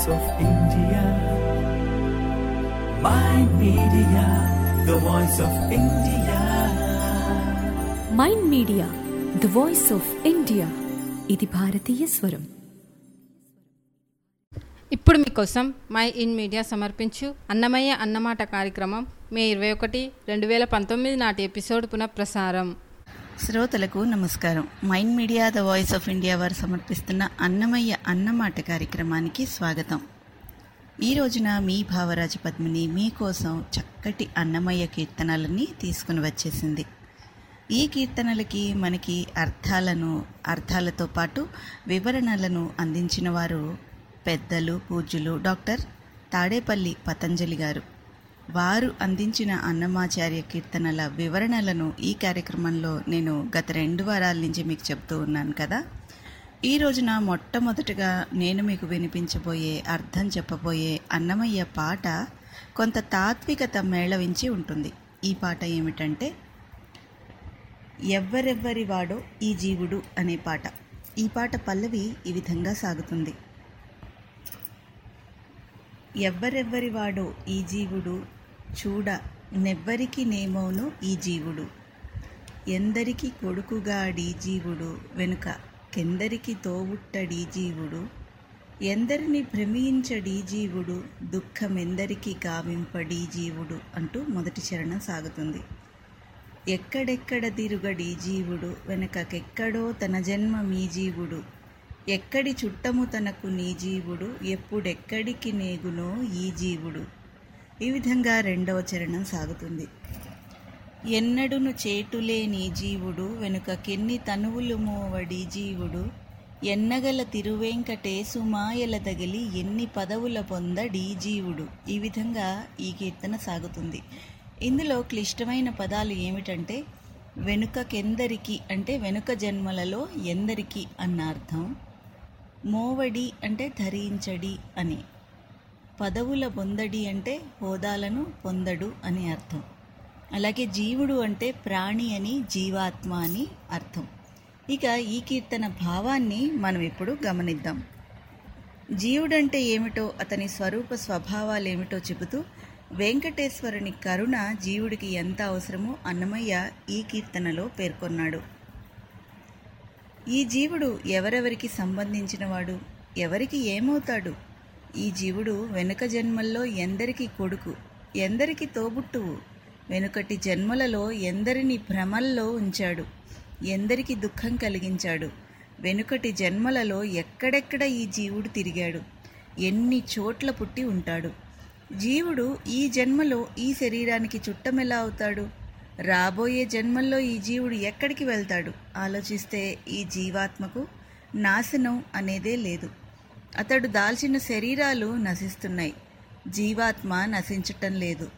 of India. My media, the voice of India. Mind Media the voice of India ఇది భారతీయ స్వరం ఇప్పుడు మీకోసం మై ఇన్ మీడియా సమర్పించు అన్నమయ్య అన్నమాట కార్యక్రమం మే ఇరవై ఒకటి రెండు వేల పంతొమ్మిది నాటి ఎపిసోడ్ పునఃప్రసారం శ్రోతలకు నమస్కారం Mind Media the voice of India వారు సమర్పిస్తున్న అన్నమయ్య అన్నమాట కార్యక్రమానికి స్వాగతం ఈ రోజున మీ భావరాజు పద్మిని మీకోసం చక్కటి అన్నమయ్య కీర్తనలని తీసుకుని వచ్చేసింది ఈ కీర్తనలకి మనకి అర్థాలను అర్థాలతో పాటు వివరణలను అందించిన వారు పెద్దలు పూజ్యులు డాక్టర్ తాడేపల్లి పతంజలి గారు వారు అందించిన అన్నమాచార్య కీర్తనల వివరణలను ఈ కార్యక్రమంలో నేను గత రెండు వారాల నుంచి మీకు చెప్తూ ఉన్నాను కదా ఈ రోజున మొట్టమొదటగా నేను మీకు వినిపించబోయే అర్థం చెప్పబోయే అన్నమయ్య పాట కొంత తాత్వికత మేళవించి ఉంటుంది ఈ పాట ఏమిటంటే ఎవ్వరెవ్వరి వాడో ఈ జీవుడు అనే పాట ఈ పాట పల్లవి ఈ విధంగా సాగుతుంది ఎవ్వరెవ్వరి వాడో ఈ జీవుడు చూడ నెవ్వరికి నేమోను ఈ జీవుడు ఎందరికి కొడుకుగాడి జీవుడు వెనుక కెందరికి తోవుట్టడి జీవుడు ఎందరిని భ్రమించడి జీవుడు దుఃఖమెందరికి కావింపడి జీవుడు అంటూ మొదటి చరణం సాగుతుంది ఎక్కడెక్కడ తిరుగడి జీవుడు వెనకకెక్కడో తన జన్మ మీ జీవుడు ఎక్కడి చుట్టము తనకు నీ జీవుడు ఎప్పుడెక్కడికి నేగునో ఈ జీవుడు ఈ విధంగా రెండవ చరణం సాగుతుంది ఎన్నడును చేటులే నీ జీవుడు వెనుకకెన్ని తనువులు మోవడి జీవుడు ఎన్నగల తిరువెంకటేశు మాయల తగిలి ఎన్ని పదవుల పొందడి జీవుడు ఈ విధంగా ఈ కీర్తన సాగుతుంది ఇందులో క్లిష్టమైన పదాలు ఏమిటంటే వెనుకకెందరికి అంటే వెనుక జన్మలలో ఎందరికి అన్న అర్థం మోవడి అంటే ధరించడి అని పదవుల పొందడి అంటే హోదాలను పొందడు అని అర్థం అలాగే జీవుడు అంటే ప్రాణి అని జీవాత్మ అని అర్థం ఇక ఈ కీర్తన భావాన్ని మనం ఇప్పుడు గమనిద్దాం జీవుడంటే ఏమిటో అతని స్వరూప స్వభావాలు ఏమిటో చెబుతూ వెంకటేశ్వరుని కరుణ జీవుడికి ఎంత అవసరమో అన్నమయ్య ఈ కీర్తనలో పేర్కొన్నాడు ఈ జీవుడు ఎవరెవరికి సంబంధించినవాడు ఎవరికి ఏమవుతాడు ఈ జీవుడు వెనుక జన్మల్లో ఎందరికి కొడుకు ఎందరికి తోబుట్టువు వెనుకటి జన్మలలో ఎందరిని భ్రమల్లో ఉంచాడు ఎందరికి దుఃఖం కలిగించాడు వెనుకటి జన్మలలో ఎక్కడెక్కడ ఈ జీవుడు తిరిగాడు ఎన్ని చోట్ల పుట్టి ఉంటాడు జీవుడు ఈ జన్మలో ఈ శరీరానికి చుట్టమెలా అవుతాడు రాబోయే జన్మల్లో ఈ జీవుడు ఎక్కడికి వెళ్తాడు ఆలోచిస్తే ఈ జీవాత్మకు నాశనం అనేదే లేదు అతడు దాల్చిన శరీరాలు నశిస్తున్నాయి జీవాత్మ నశించటం లేదు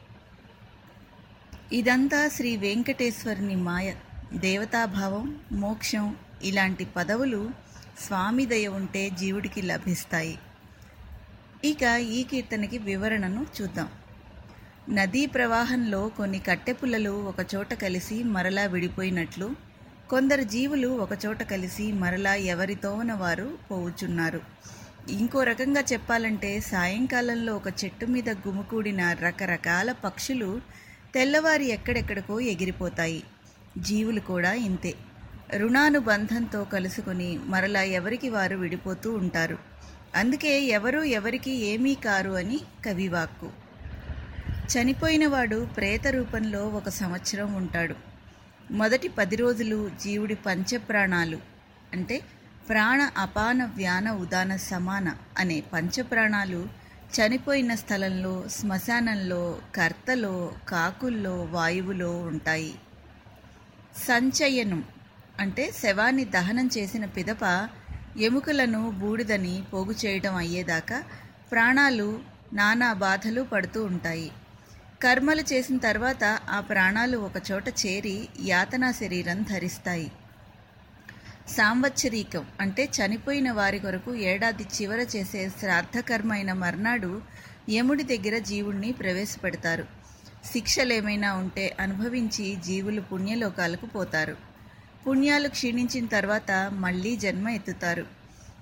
ఇదంతా శ్రీ వెంకటేశ్వరుని మాయ దేవతాభావం మోక్షం ఇలాంటి పదవులు స్వామి దయ ఉంటే జీవుడికి లభిస్తాయి ఇక ఈ కీర్తనకి వివరణను చూద్దాం నదీ ప్రవాహంలో కొన్ని కట్టెపుల్లలు ఒకచోట కలిసి మరలా విడిపోయినట్లు కొందరు జీవులు ఒకచోట కలిసి మరలా ఎవరితోన వారు పోవుచున్నారు ఇంకో రకంగా చెప్పాలంటే సాయంకాలంలో ఒక చెట్టు మీద గుమికూడిన రకరకాల పక్షులు తెల్లవారి ఎక్కడెక్కడికో ఎగిరిపోతాయి జీవులు కూడా ఇంతే రుణానుబంధంతో కలుసుకొని మరలా ఎవరికి వారు విడిపోతూ ఉంటారు అందుకే ఎవరు ఎవరికి ఏమీ కారు అని కవివాక్కు చనిపోయినవాడు ప్రేత రూపంలో ఒక సంవత్సరం ఉంటాడు మొదటి పది రోజులు జీవుడి పంచప్రాణాలు అంటే ప్రాణ అపాన వ్యాన ఉదాన సమాన అనే పంచప్రాణాలు చనిపోయిన స్థలంలో శ్మశానంలో కర్తలో కాకుల్లో వాయువులో ఉంటాయి సంచయనం అంటే శవాన్ని దహనం చేసిన పిదప ఎముకలను బూడిదని పోగు చేయడం అయ్యేదాకా ప్రాణాలు నానా బాధలు పడుతూ ఉంటాయి కర్మలు చేసిన తర్వాత ఆ ప్రాణాలు ఒకచోట చేరి యాతనా శరీరం ధరిస్తాయి సాంవత్సరీకం అంటే చనిపోయిన వారి కొరకు ఏడాది చివర చేసే శ్రాద్ధకర్మ అయిన మర్నాడు యముడి దగ్గర జీవుణ్ణి ప్రవేశపెడతారు శిక్షలేమైనా ఉంటే అనుభవించి జీవులు పుణ్యలోకాలకు పోతారు పుణ్యాలు క్షీణించిన తర్వాత మళ్ళీ జన్మ ఎత్తుతారు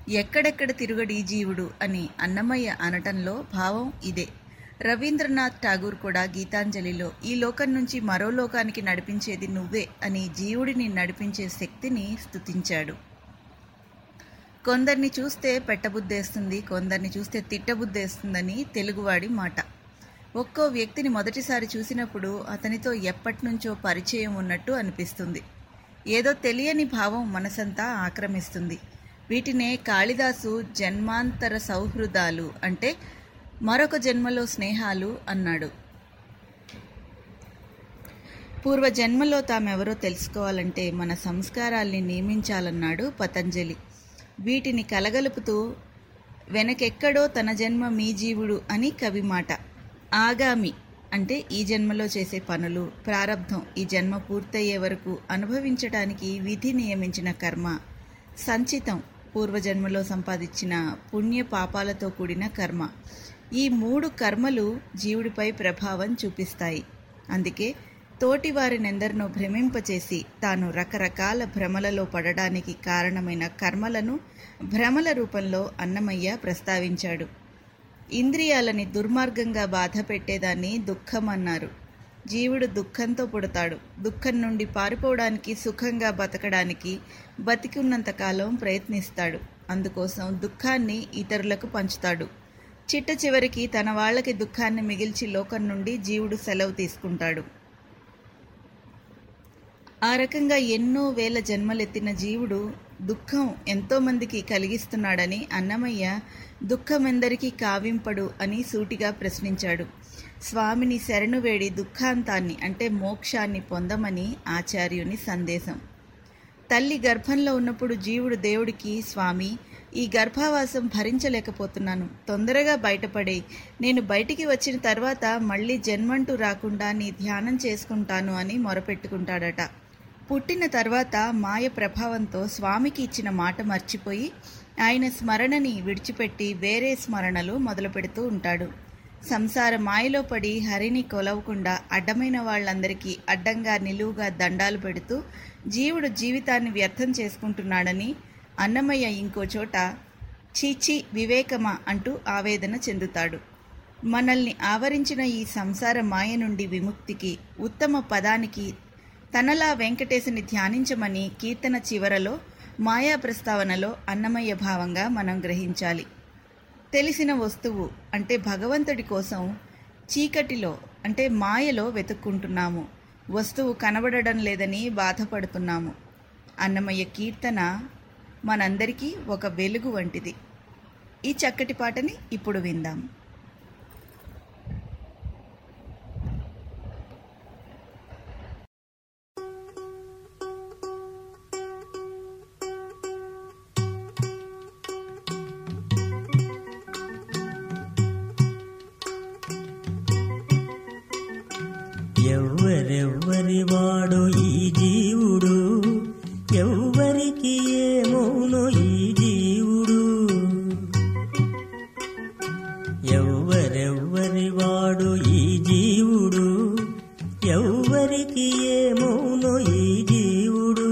ఎక్కడెక్కడ తిరుగడి జీవుడు అని అన్నమయ్య అనటంలో భావం ఇదే రవీంద్రనాథ్ ఠాగూర్ కూడా గీతాంజలిలో ఈ లోకం నుంచి మరో లోకానికి నడిపించేది నువ్వే అని జీవుడిని నడిపించే శక్తిని స్తుతించాడు కొందరిని చూస్తే పెట్టబుద్ధేస్తుంది కొందరిని చూస్తే తిట్టబుద్ధేస్తుందని తెలుగువాడి మాట ఒక్కో వ్యక్తిని మొదటిసారి చూసినప్పుడు అతనితో ఎప్పటినుంచో పరిచయం ఉన్నట్టు అనిపిస్తుంది ఏదో తెలియని భావం మనసంతా ఆక్రమిస్తుంది వీటినే కాళిదాసు జన్మాంతర సౌహృదాలు అంటే మరొక జన్మలో స్నేహాలు అన్నాడు పూర్వ జన్మలో తామెవరో తెలుసుకోవాలంటే మన సంస్కారాల్ని నియమించాలన్నాడు పతంజలి వీటిని కలగలుపుతూ వెనకెక్కడో తన జన్మ మీ జీవుడు అని కవి మాట ఆగామి అంటే ఈ జన్మలో చేసే పనులు ప్రారంధం ఈ జన్మ పూర్తయ్యే వరకు అనుభవించటానికి విధి నియమించిన కర్మ సంచితం పూర్వజన్మలో సంపాదించిన పుణ్య పాపాలతో కూడిన కర్మ ఈ మూడు కర్మలు జీవుడిపై ప్రభావం చూపిస్తాయి అందుకే తోటి వారినెందరినో భ్రమింపచేసి తాను రకరకాల భ్రమలలో పడడానికి కారణమైన కర్మలను భ్రమల రూపంలో అన్నమయ్య ప్రస్తావించాడు ఇంద్రియాలని దుర్మార్గంగా బాధ పెట్టేదాన్ని దుఃఖం అన్నారు జీవుడు దుఃఖంతో పుడతాడు దుఃఖం నుండి పారిపోవడానికి సుఖంగా బతకడానికి బతికున్నంతకాలం ప్రయత్నిస్తాడు అందుకోసం దుఃఖాన్ని ఇతరులకు పంచుతాడు చిట్ట చివరికి తన వాళ్ళకి దుఃఖాన్ని మిగిల్చి లోకం నుండి జీవుడు సెలవు తీసుకుంటాడు ఆ రకంగా ఎన్నో వేల జన్మలెత్తిన జీవుడు దుఃఖం ఎంతోమందికి కలిగిస్తున్నాడని అన్నమయ్య దుఃఖమెందరికీ కావింపడు అని సూటిగా ప్రశ్నించాడు స్వామిని శరణు వేడి దుఃఖాంతాన్ని అంటే మోక్షాన్ని పొందమని ఆచార్యుని సందేశం తల్లి గర్భంలో ఉన్నప్పుడు జీవుడు దేవుడికి స్వామి ఈ గర్భావాసం భరించలేకపోతున్నాను తొందరగా బయటపడే నేను బయటికి వచ్చిన తర్వాత మళ్ళీ జన్మంటూ రాకుండా నీ ధ్యానం చేసుకుంటాను అని మొరపెట్టుకుంటాడట పుట్టిన తర్వాత మాయ ప్రభావంతో స్వామికి ఇచ్చిన మాట మర్చిపోయి ఆయన స్మరణని విడిచిపెట్టి వేరే స్మరణలు మొదలు పెడుతూ ఉంటాడు సంసార మాయలో పడి హరిని కొలవకుండా అడ్డమైన వాళ్ళందరికీ అడ్డంగా నిలువుగా దండాలు పెడుతూ జీవుడు జీవితాన్ని వ్యర్థం చేసుకుంటున్నాడని అన్నమయ్య ఇంకో చోట చీచి వివేకమా అంటూ ఆవేదన చెందుతాడు మనల్ని ఆవరించిన ఈ సంసార మాయ నుండి విముక్తికి ఉత్తమ పదానికి తనలా వెంకటేశుని ధ్యానించమని కీర్తన చివరలో మాయా ప్రస్తావనలో అన్నమయ్య భావంగా మనం గ్రహించాలి తెలిసిన వస్తువు అంటే భగవంతుడి కోసం చీకటిలో అంటే మాయలో వెతుక్కుంటున్నాము వస్తువు కనబడడం లేదని బాధపడుతున్నాము అన్నమయ్య కీర్తన మనందరికీ ఒక వెలుగు వంటిది ఈ చక్కటి పాటని ఇప్పుడు విందాం ఎవ్వరెవ్వరి వాడు ఈ జీవుడు ఎవ్వరికి ఏమోనో ఈ జీవుడు ఎవ్వరెవ్వరి వాడు ఈ జీవుడు ఎవ్వరికి ఏమోనో ఈ జీవుడు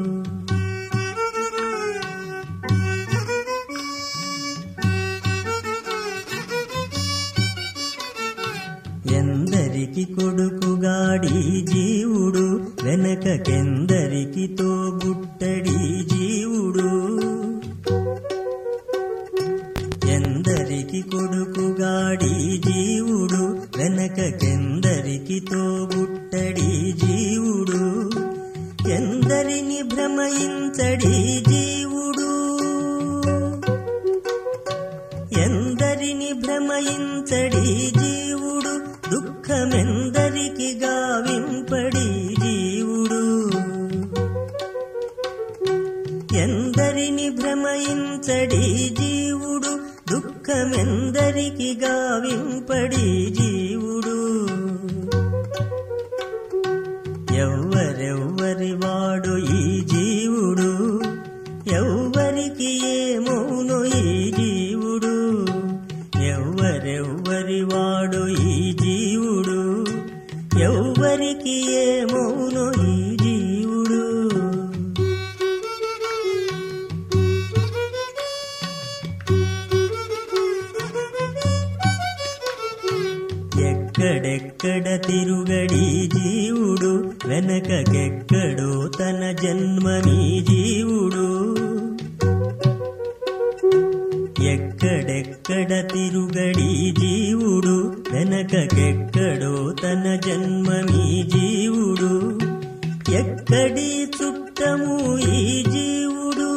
ఎందరికి కొడుకుగాడి జీవుడు వెనకకెందరికి తోబుట్టడి జీవుడు ఎందరికి కొడుకుగాడి జీవుడు వెనకకెందరికి తోబుట్టడి జీవుడు ఎందరిని భ్రమయించడి జీవుడు ఎందరిని భ్రమయించడి జీవుడు దుఃఖమెందరికి గావింపడి జీవుడు ఎందరిని భ్రమయించడి జీవుడు దుఃఖమెందరికి గావింపడి జీవుడు ఎవ్వరెవ్వరి వాడు ఈ జీవుడు ఎవ్వరికి ఏమోను ఈ జీవుడు ఎవ్వరెవ్వరి వాడు ఈ జీవుడు ఎవ్వరికి ఏమోను ఈ జీవుడు ఎక్కడెక్కడ తిరుగడి జీవుడు వెనకకెక్కడో తన జన్మమీ జీవుడు ఎక్కడెక్కడ తిరుగడి జీవుడు వెనకకెక్కడో తన జన్మమీ జీవుడు ఎక్కడి చుట్టము ఈ జీవుడు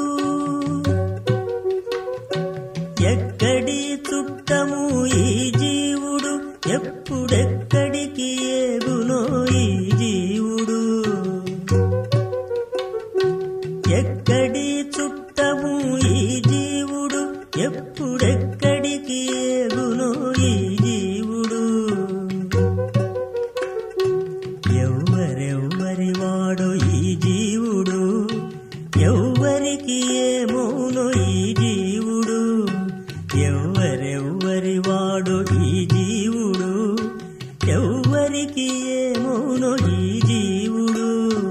ఎక్కడి చుట్టము ఈ జీవుడు ఎప్పుడెక్కడికి ఏగునో ఈ జీవుడు ఎక్కడి చుట్టము ఈ జీవుడు ఎప్పుడెక్కడికి ఏగునో ఈ జీవుడు ఎవ్వరెవ్వరి వాడు ఈ జీవుడు ఎవ్వరికి ఏమోనో ఈ జీవుడు ఎవ్వరెవ్వరి వాడు ఈ జీవుడు ఎవ్వరికి ఏమోనో ఈ జీవుడు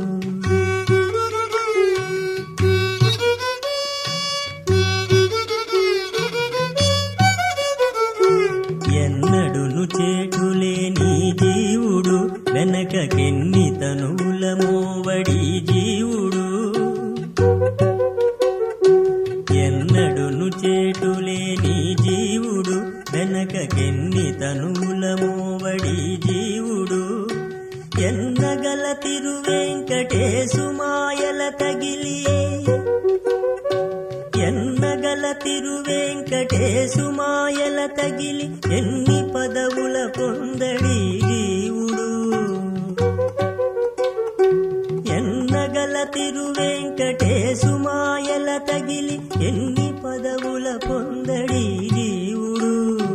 ఎన్నడును చేటులేని జీవుడు వెనకకెన్ని తనువుల మోవడి జీవుడు ఎన్నడును చేటులేని జీవుడు వెనకకెన్ని తనువుల మోవడి జీవుడు ఎన్నగల తిరువెంకటేశు మాయల తగిలి ఎన్నగల తిరువెంకటేశు మాయల తగిలి ఎన్ని పదవుల పొందడి జీవుడు ఎన్నగల తిరువెంకటేశు మాయల తగిలి ఎన్ని పదవుల పొందడి జీవుడు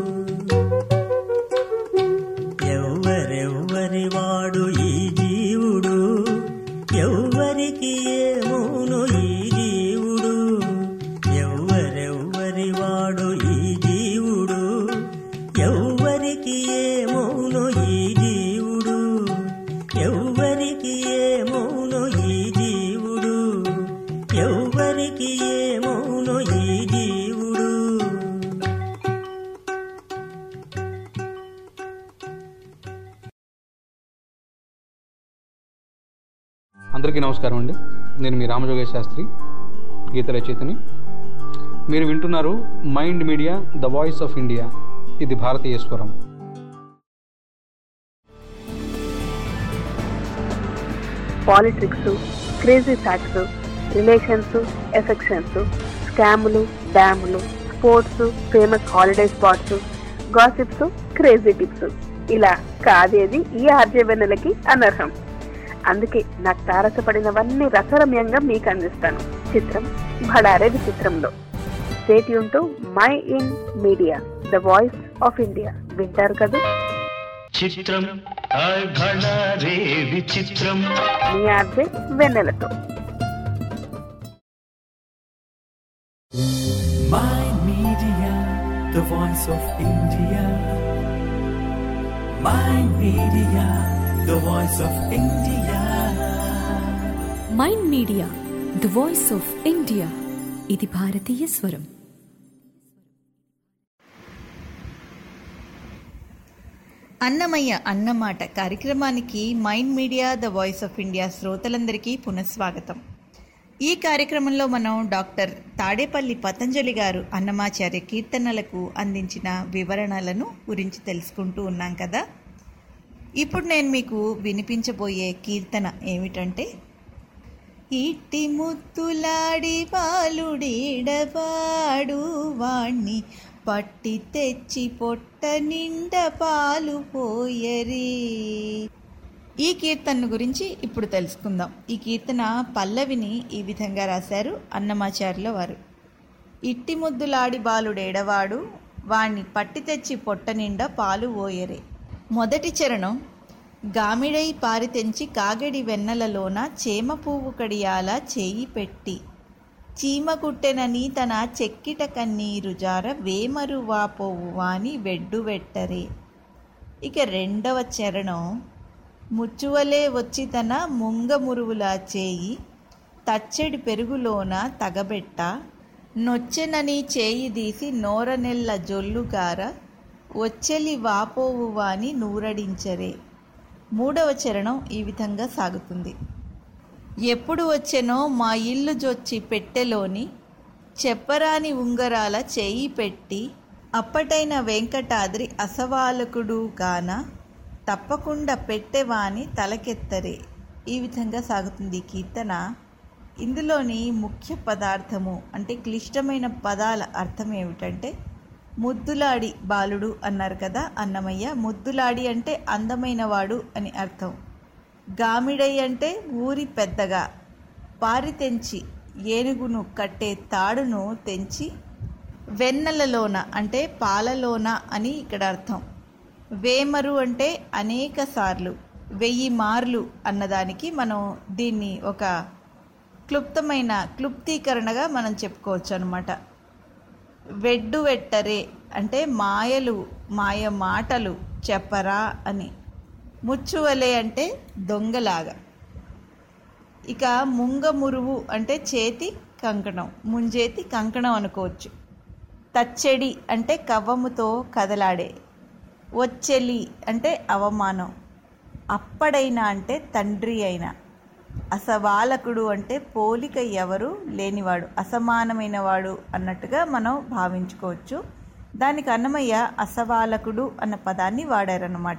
ఎవ్వరెవ్వరి వాడు ఈ జీవుడు ఎవ్వరికి ఏమోను ఈ జీవుడు ఎవ్వరెవ్వరి వాడు ఈ జీవుడు ఎవ్వరికి ఏమోను ఈ జీవుడు ఎవ్వరికి ఏమోను ఈ జీవుడు ఎవ్వరికి ఏమోను ఈ జీవుడు అందరికీ నమస్కారం అండి నేను మీ రామజోగేశ్ శాస్త్రి గీత రచయితని మీరు వింటున్నారు Mind Media the voice of India ఇది భారతీయ స్వరం politics crazy facts relations affections స్కాములు డ్యాములు sports famous holiday spots gossips crazy tips ఇలా కాదేది ఈ ఆర్జవెన్నెలకి అనర్హం అందుకే నాకు తారసపడినవన్నీ రసరమ్యంగా మీకు అందిస్తాను చిత్రం భడారే విచిత్రంలో state to my in Media the voice of India వింటారు కదా చిత్రం హాయ్ భళా రే విచిత్రం మీ ఆర్జే వెన్నెలతో My Media, the voice of India. My Media, the voice of India. Mind Media the voice of India ఇది భారతీయ స్వరం అన్నమయ్య అన్నమాట కార్యక్రమానికి Mind Media the voice of India శ్రోతలందరికీ పునఃస్వాగతం ఈ కార్యక్రమంలో మనం డాక్టర్ తాడేపల్లి పతంజలి గారు అన్నమాచార్య కీర్తనలకు అందించిన వివరణలను గురించి తెలుసుకుంటూ ఉన్నాం కదా ఇప్పుడు నేను మీకు వినిపించబోయే కీర్తన ఏమిటంటే ఇట్టి ముత్తులాడి పాలుడేడవాడు వాణ్ణి పట్టి తెచ్చి పొట్ట నిండా పాలు పోయరే ఈ కీర్తన గురించి ఇప్పుడు తెలుసుకుందాం ఈ కీర్తన పల్లవిని ఈ విధంగా రాశారు అన్నమాచార్యుల వారు ఇట్టి ముద్దులాడి బాలుడేడవాడు వాణ్ణి పట్టి తెచ్చి పొట్ట నిండా పాలు పోయరే మొదటి చరణం గామిడై పారితెంచి కాగడి వెన్నెలలోన చేమ పువ్వు కడియాల చేయి పెట్టి చీమ కుట్టెనని తన చెక్కిట కన్నీరు జార వేమరు వాపోవు వాని వెడ్డు వెట్టరే ఇక రెండవ చరణం ముచ్చువలే వచ్చి తన ముంగమురువులా చేయి తచ్చెడి పెరుగులోన తగబెట్ట నొచ్చెనని చేయి తీసి నోరనెల్ల జొల్లుగార వచ్చెలి వాపోవు వాని నూరడించరే మూడవ చరణం ఈ విధంగా సాగుతుంది ఎప్పుడు వచ్చెనో మా ఇల్లు జొచ్చి పెట్టెలోని చెప్పరాని ఉంగరాల చేయి పెట్టి అప్పటైన వెంకటాద్రి అసవాలకుడు గాన తప్పకుండా పెట్టెవాని తలకెత్తరే ఈ విధంగా సాగుతుంది ఈ కీర్తన ఇందులోని ముఖ్య పదార్థము అంటే క్లిష్టమైన పదాల అర్థం ఏమిటంటే ముద్దులాడి బాలుడు అన్నారు కదా అన్నమయ్య ముద్దులాడి అంటే అందమైన వాడు అని అర్థం గామిడై అంటే ఊరి పెద్దగా పారి తెంచి ఏనుగును కట్టే తాడును తెంచి వెన్నెలలోన అంటే పాలలోన అని ఇక్కడ అర్థం వేమరు అంటే అనేక సార్లు వెయ్యి మార్లు అన్నదానికి మనం దీన్ని ఒక క్లుప్తమైన క్లుప్తీకరణగా మనం చెప్పుకోవచ్చు అనమాట వెడ్డు వెట్టరే అంటే మాయలు మాయ మాటలు చెప్పరా అని ముచ్చువలే అంటే దొంగలాగా ఇక ముంగమురువు అంటే చేతి కంకణం ముంజేతి కంకణం అనుకోవచ్చు తచ్చెడి అంటే కవ్వముతో కదలాడే వచ్చెలి అంటే అవమానం అప్పడైనా అంటే తండ్రి అయిన అసవాలకుడు అంటే పోలిక ఎవరు లేనివాడు అసమానమైన వాడు అన్నట్టుగా మనం భావించుకోవచ్చు దానికి అన్నమయ్య అసవాలకుడు అన్న పదాన్ని వాడారన్నమాట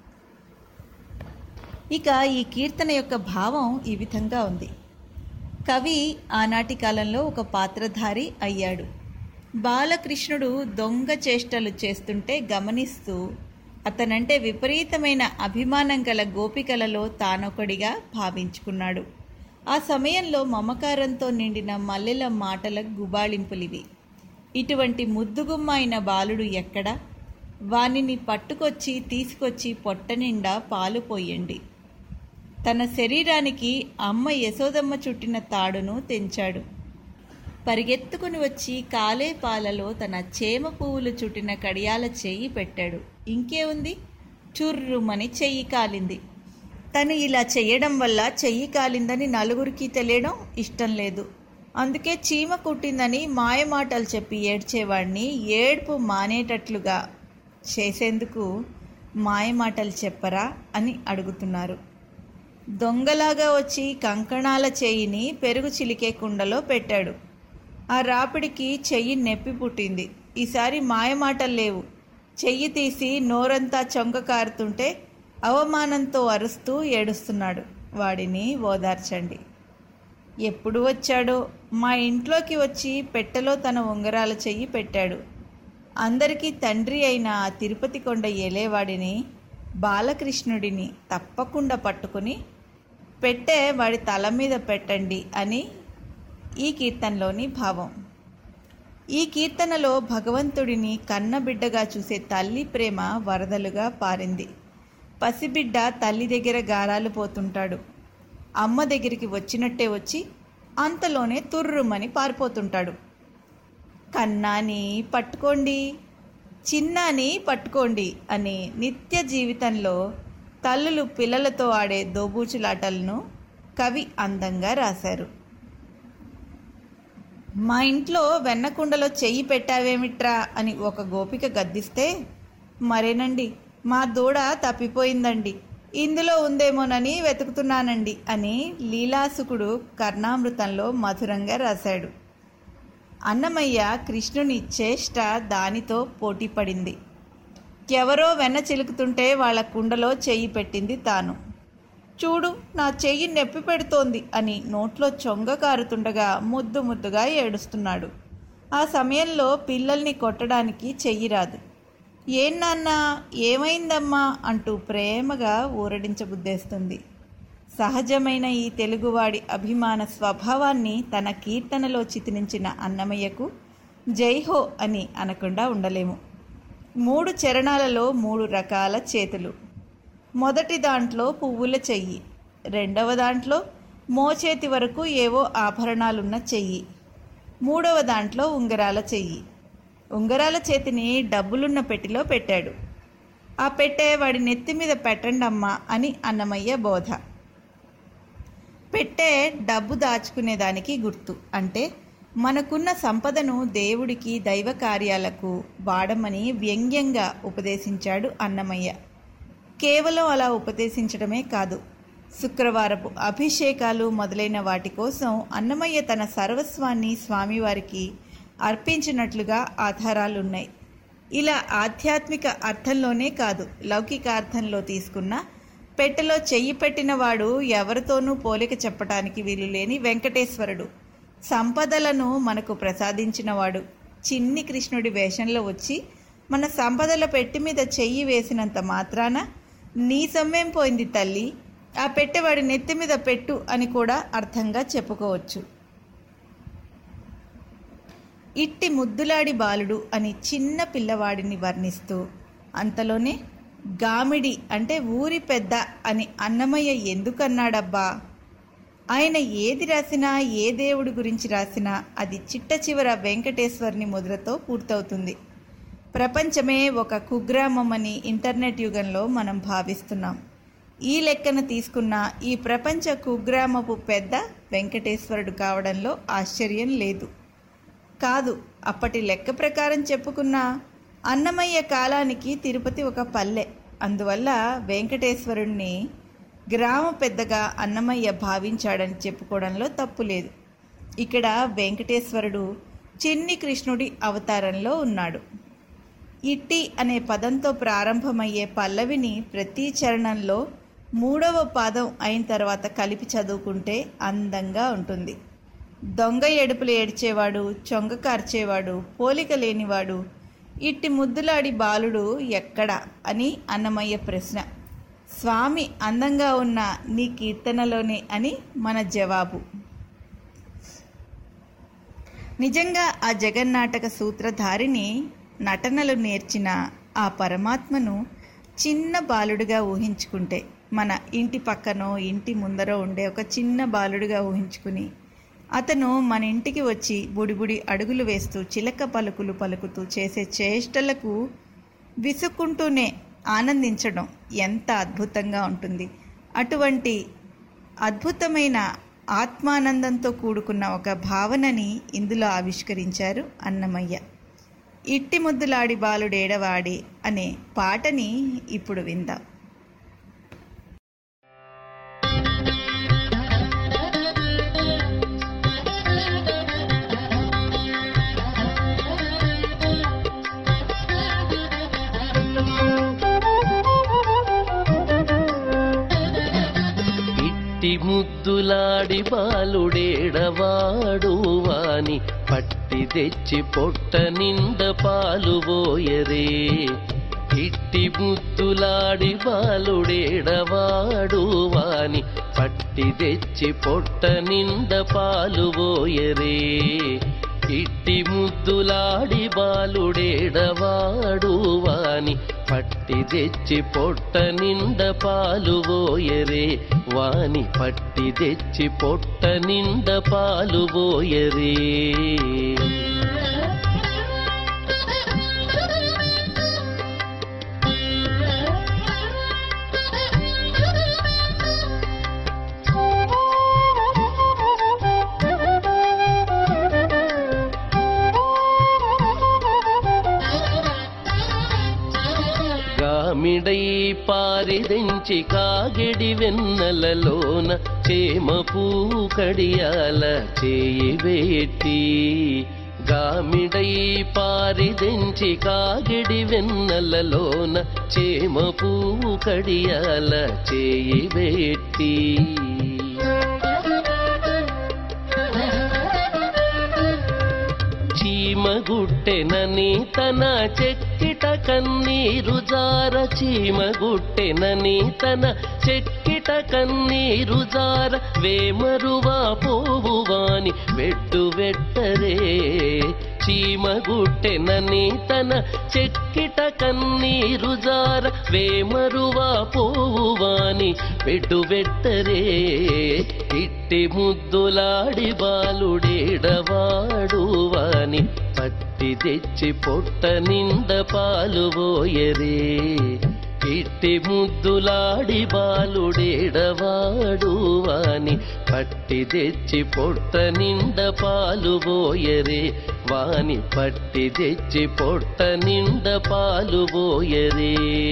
ఇక ఈ కీర్తన యొక్క భావం ఈ విధంగా ఉంది కవి ఆనాటి కాలంలో ఒక పాత్రధారి అయ్యాడు బాలకృష్ణుడు దొంగ చేష్టలు చేస్తుంటే గమనిస్తూ అతనంటే విపరీతమైన అభిమానం గల గోపికలలో తానొకడిగా భావించుకున్నాడు ఆ సమయంలో మమకారంతో నిండిన మల్లెల మాటల గుబాళింపులివి ఇటువంటి ముద్దుగుమ్మ అయిన బాలుడు ఎక్కడా వానిని పట్టుకొచ్చి తీసుకొచ్చి పొట్ట నిండా పాలు పోయండి తన శరీరానికి అమ్మ యశోదమ్మ చుట్టిన తాడును తెంచాడు పరిగెత్తుకుని వచ్చి కాలే పాలలో తన చేమ పువ్వులు చుట్టిన కడియాల చెయ్యి పెట్టాడు ఇంకే ఉంది చుర్రుమని చెయ్యి కాలింది తను ఇలా చేయడం వల్ల చెయ్యి కాలిందని నలుగురికి తెలియడం ఇష్టం లేదు అందుకే చీమ కుట్టిందని మాయమాటలు చెప్పి ఏడ్చేవాడిని ఏడ్పు మానేటట్లుగా చేసేందుకు మాయమాటలు చెప్పరా అని అడుగుతున్నారు దొంగలాగా వచ్చి కంకణాల చెయ్యిని పెరుగు చిలికే కుండలో పెట్టాడు ఆ రాపిడికి చెయ్యి నొప్పి పుట్టింది ఈసారి మాయమాటలు లేవు చెయ్యి తీసి నోరంతా చొంక కారుతుంటే అవమానంతో అరుస్తూ ఏడుస్తున్నాడు వాడిని ఓదార్చండి ఎప్పుడు వచ్చాడో మా ఇంట్లోకి వచ్చి పెట్టెలో తన ఉంగరాల చెయ్యి పెట్టాడు అందరికీ తండ్రి అయిన ఆ తిరుపతి కొండ ఏలేవాడిని బాలకృష్ణుడిని తప్పకుండా పట్టుకుని పెట్టే వాడి తల మీద పెట్టండి అని ఈ కీర్తనలోని భావం ఈ కీర్తనలో భగవంతుడిని కన్నబిడ్డగా చూసే తల్లి ప్రేమ వరదలుగా పారింది పసిబిడ్డ తల్లి దగ్గర గారాలు పోతుంటాడు అమ్మ దగ్గరికి వచ్చినట్టే వచ్చి అంతలోనే తుర్రుమని పారిపోతుంటాడు కన్నాని పట్టుకోండి చిన్నాని పట్టుకోండి అని నిత్య జీవితంలో తల్లులు పిల్లలతో ఆడే దోబూచులాటలను కవి అందంగా రాశారు మా ఇంట్లో వెన్నకుండలో చెయ్యి పెట్టావేమిట్రా అని ఒక గోపిక గద్దిస్తే మరేనండి మా దూడ తప్పిపోయిందండి ఇందులో ఉందేమోనని వెతుకుతున్నానండి అని లీలాసుకుడు కర్ణామృతంలో మధురంగా రాశాడు అన్నమయ్య కృష్ణుని చేష్ట దానితో పోటీపడింది ఎవరో వెన్న చిలుకుతుంటే వాళ్ళ కుండలో చెయ్యి పెట్టింది తాను చూడు నా చెయ్యి నొప్పి పెడుతోంది అని నోట్లో చొంగ కారుతుండగా ముద్దు ముద్దుగా ఏడుస్తున్నాడు ఆ సమయంలో పిల్లల్ని కొట్టడానికి చెయ్యి రాదు ఏం నాన్న ఏమైందమ్మా అంటూ ప్రేమగా ఊరడించబుద్దేస్తుంది సహజమైన ఈ తెలుగువాడి అభిమాన స్వభావాన్ని తన కీర్తనలో చిత్రించిన అన్నమయ్యకు జైహో అని అనకుండా ఉండలేము మూడు చరణాలలో మూడు రకాల చేతులు మొదటి దాంట్లో పువ్వుల చెయ్యి రెండవ దాంట్లో మోచేతి వరకు ఏవో ఆభరణాలున్న చెయ్యి మూడవ దాంట్లో ఉంగరాల చెయ్యి ఉంగరాల చేతిని డబ్బులున్న పెట్టెలో పెట్టాడు ఆ పెట్టె వాడి నెత్తి మీద పెట్టండి అమ్మా అని అన్నమయ్య బోధ పెట్టె డబ్బు దాచుకునేదానికి గుర్తు అంటే మనకున్న సంపదను దేవుడికి దైవ కార్యాలకు వాడమని వ్యంగ్యంగా ఉపదేశించాడు అన్నమయ్య కేవలం అలా ఉపదేశించడమే కాదు శుక్రవారపు అభిషేకాలు మొదలైన వాటి కోసం అన్నమయ్య తన సర్వస్వాన్ని స్వామివారికి అర్పించినట్లుగా ఆధారాలున్నాయి ఇలా ఆధ్యాత్మిక అర్థంలోనే కాదు లౌకిక అర్థంలో తీసుకున్న పెట్టెలో చెయ్యి పెట్టినవాడు ఎవరితోనూ పోలిక చెప్పటానికి వీలు లేని వెంకటేశ్వరుడు సంపదలను మనకు ప్రసాదించినవాడు చిన్ని కృష్ణుడి వేషంలో వచ్చి మన సంపదల పెట్టి మీద చెయ్యి వేసినంత మాత్రాన నీ సొమ్మేం పోయింది తల్లి ఆ పెట్టెవాడి నెత్తి మీద పెట్టు అని కూడా అర్థంగా చెప్పుకోవచ్చు ఇట్టి ముద్దులాడి బాలుడు అని చిన్న పిల్లవాడిని వర్ణిస్తూ అంతలోనే గామిడి అంటే ఊరి పెద్ద అని అన్నమయ్య ఎందుకన్నాడబ్బా ఆయన ఏది రాసినా ఏ దేవుడి గురించి రాసినా అది చిట్ట చివర వెంకటేశ్వరుని ముద్రతో పూర్తవుతుంది ప్రపంచమే ఒక కుగ్రామం అని ఇంటర్నెట్ యుగంలో మనం భావిస్తున్నాం ఈ లెక్కన తీసుకున్న ఈ ప్రపంచ కుగ్రామపు పెద్ద వెంకటేశ్వరుడు కావడంలో ఆశ్చర్యం లేదు కాదు అప్పటి లెక్క ప్రకారం చెప్పుకున్న అన్నమయ్య కాలానికి తిరుపతి ఒక పల్లె అందువల్ల వెంకటేశ్వరుణ్ణి గ్రామ పెద్దగా అన్నమయ్య భావించాడని చెప్పుకోవడంలో తప్పు లేదు ఇక్కడ వెంకటేశ్వరుడు చిన్ని కృష్ణుడి అవతారంలో ఉన్నాడు ఇట్టి అనే పదంతో ప్రారంభమయ్యే పల్లవిని ప్రతి చరణంలో మూడవ పాదం అయిన తర్వాత కలిపి చదువుకుంటే అందంగా ఉంటుంది దొంగ ఎడుపులు ఏడ్చేవాడు చొంగ కార్చేవాడు పోలిక లేనివాడు ఇట్టి ముద్దులాడి బాలుడు ఎక్కడా అని అన్నమయ్య ప్రశ్న స్వామి అందంగా ఉన్న నీ కీర్తనలోనే అని మన జవాబు నిజంగా ఆ జగన్నాటక సూత్రధారిని నటనలు నేర్చిన ఆ పరమాత్మను చిన్న బాలుడిగా ఊహించుకుంటే మన ఇంటి పక్కనో ఇంటి ముందరో ఉండే ఒక చిన్న బాలుడిగా ఊహించుకుని అతను మన ఇంటికి వచ్చి బుడిబుడి అడుగులు వేస్తూ చిలక పలుకులు పలుకుతూ చేసే చేష్టలకు విసుక్కుంటూనే ఆనందించడం ఎంత అద్భుతంగా ఉంటుంది అటువంటి అద్భుతమైన ఆత్మానందంతో కూడుకున్న ఒక భావనని ఇందులో ఆవిష్కరించారు అన్నమయ్య ఇట్టి ముద్దులాడి బాలుడేడవాడి అనే పాటని ఇప్పుడు విందాం ఇట్టి ముద్దులాడి బాలుడేడవాడు వాని పట్టి తెచ్చి పొట్ట నిండ పాలు పోయరే ఇట్టి ముద్దులాడి బాలుడేడవాడు వాని పట్టి తెచ్చి పొట్ట నిండ పాలు పోయరే ఇట్టి ముద్దులాడి బాలుడేడవాడు వాని పట్టి తెచ్చి పొట్ట నిండ పాలు పోయరే వాని పట్టి తెచ్చి పొట్ట నిండ పాలు పోయరే గామిడై పారిదెంచి కాగిడి వెన్నెలలోన చేమ కడియాల చేయి వేటి గామిడై పారిదెంచి కాగిడి వెన్నెలలోన చేమ కడియాల చేయి వేటి చీమగుట్టెనని తన చెక్కిట కన్నీరు జార చీమగుట్టెనని తన చెక్కిట కన్నీరు జార వేమరువా పోవువాని వెట్టు వెట్టరే చీమగుట్టెనని తన చెక్కిట కన్నీరు జార వేమరువా పోవువాని వెట్టు వెట్టరే ఇట్టి ముద్దులాడి బాలుడేడవాడు వాని పట్టి తెచ్చి పొట్ట నిండ పాలు పోయరే ఇట్టి ఇట్టి ముద్దులాడి బాలుడేడవాడు వాని పట్టి తెచ్చి పొట్ట నిండ పాలు పోయరే వాని పట్టి తెచ్చి పొట్ట నిండ పాలు పోయరే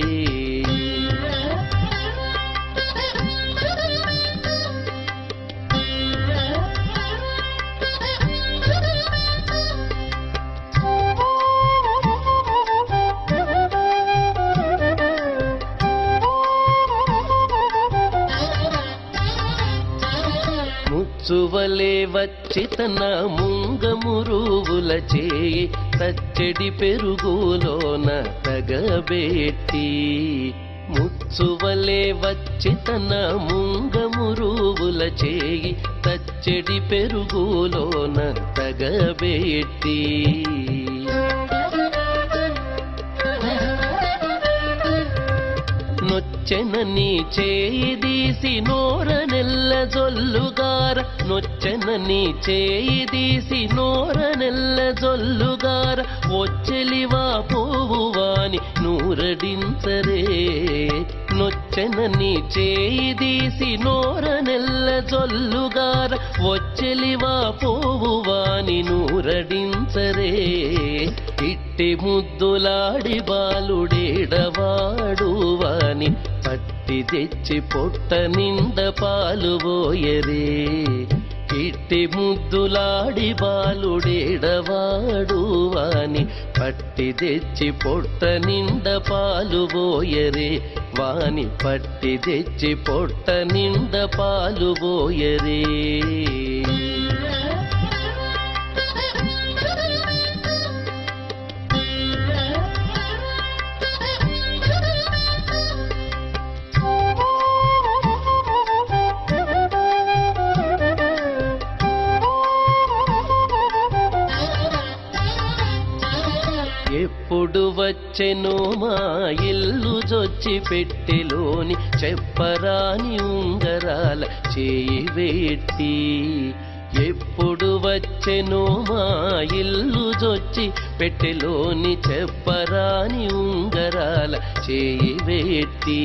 ముచ్చువలే వచ్చి తన ముంగమురువుల చేయి తచ్చడి పెరుగులోన తగబెట్టి ముచ్చువలే వచ్చి తన ముంగమురువుల చేయి తచ్చడి పెరుగులోన తగబెట్టి నొచ్చెనని చేయి తీసి నోర నెల్ల జొల్లుగార నొచ్చెనని చేయి తీసి నోర నెల్ల జొల్లుగార వచ్చెలివా పోవువాని నూరడించరే నొచ్చెనని చేయి తీసి నోర నెల్ల జొల్లుగార వచ్చెలివా పోవువాని నూరడించరే ఇట్టి ముద్దులాడి బాలుడేడవాడు వాని పట్టి తెచ్చి పొట్ట నిండ పాలు పోయరే ఇట్టి ముద్దులాడి బాలుడేడవాడు వాని పట్టి తెచ్చి పొట్ట నిండ పాలు పోయరే వాని పట్టి తెచ్చి పొట్ట నిండ పాలు పోయరే ఎప్పుడు వచ్చెనో మా ఇల్లు జొచ్చి పెట్టెలోని చెప్పరాని ఉంగరాల చేయి వెట్టి ఎప్పుడు వచ్చెనో మా ఇల్లు జొచ్చి పెట్టెలోని చెప్పరాని ఉంగరాల చేయి వెట్టి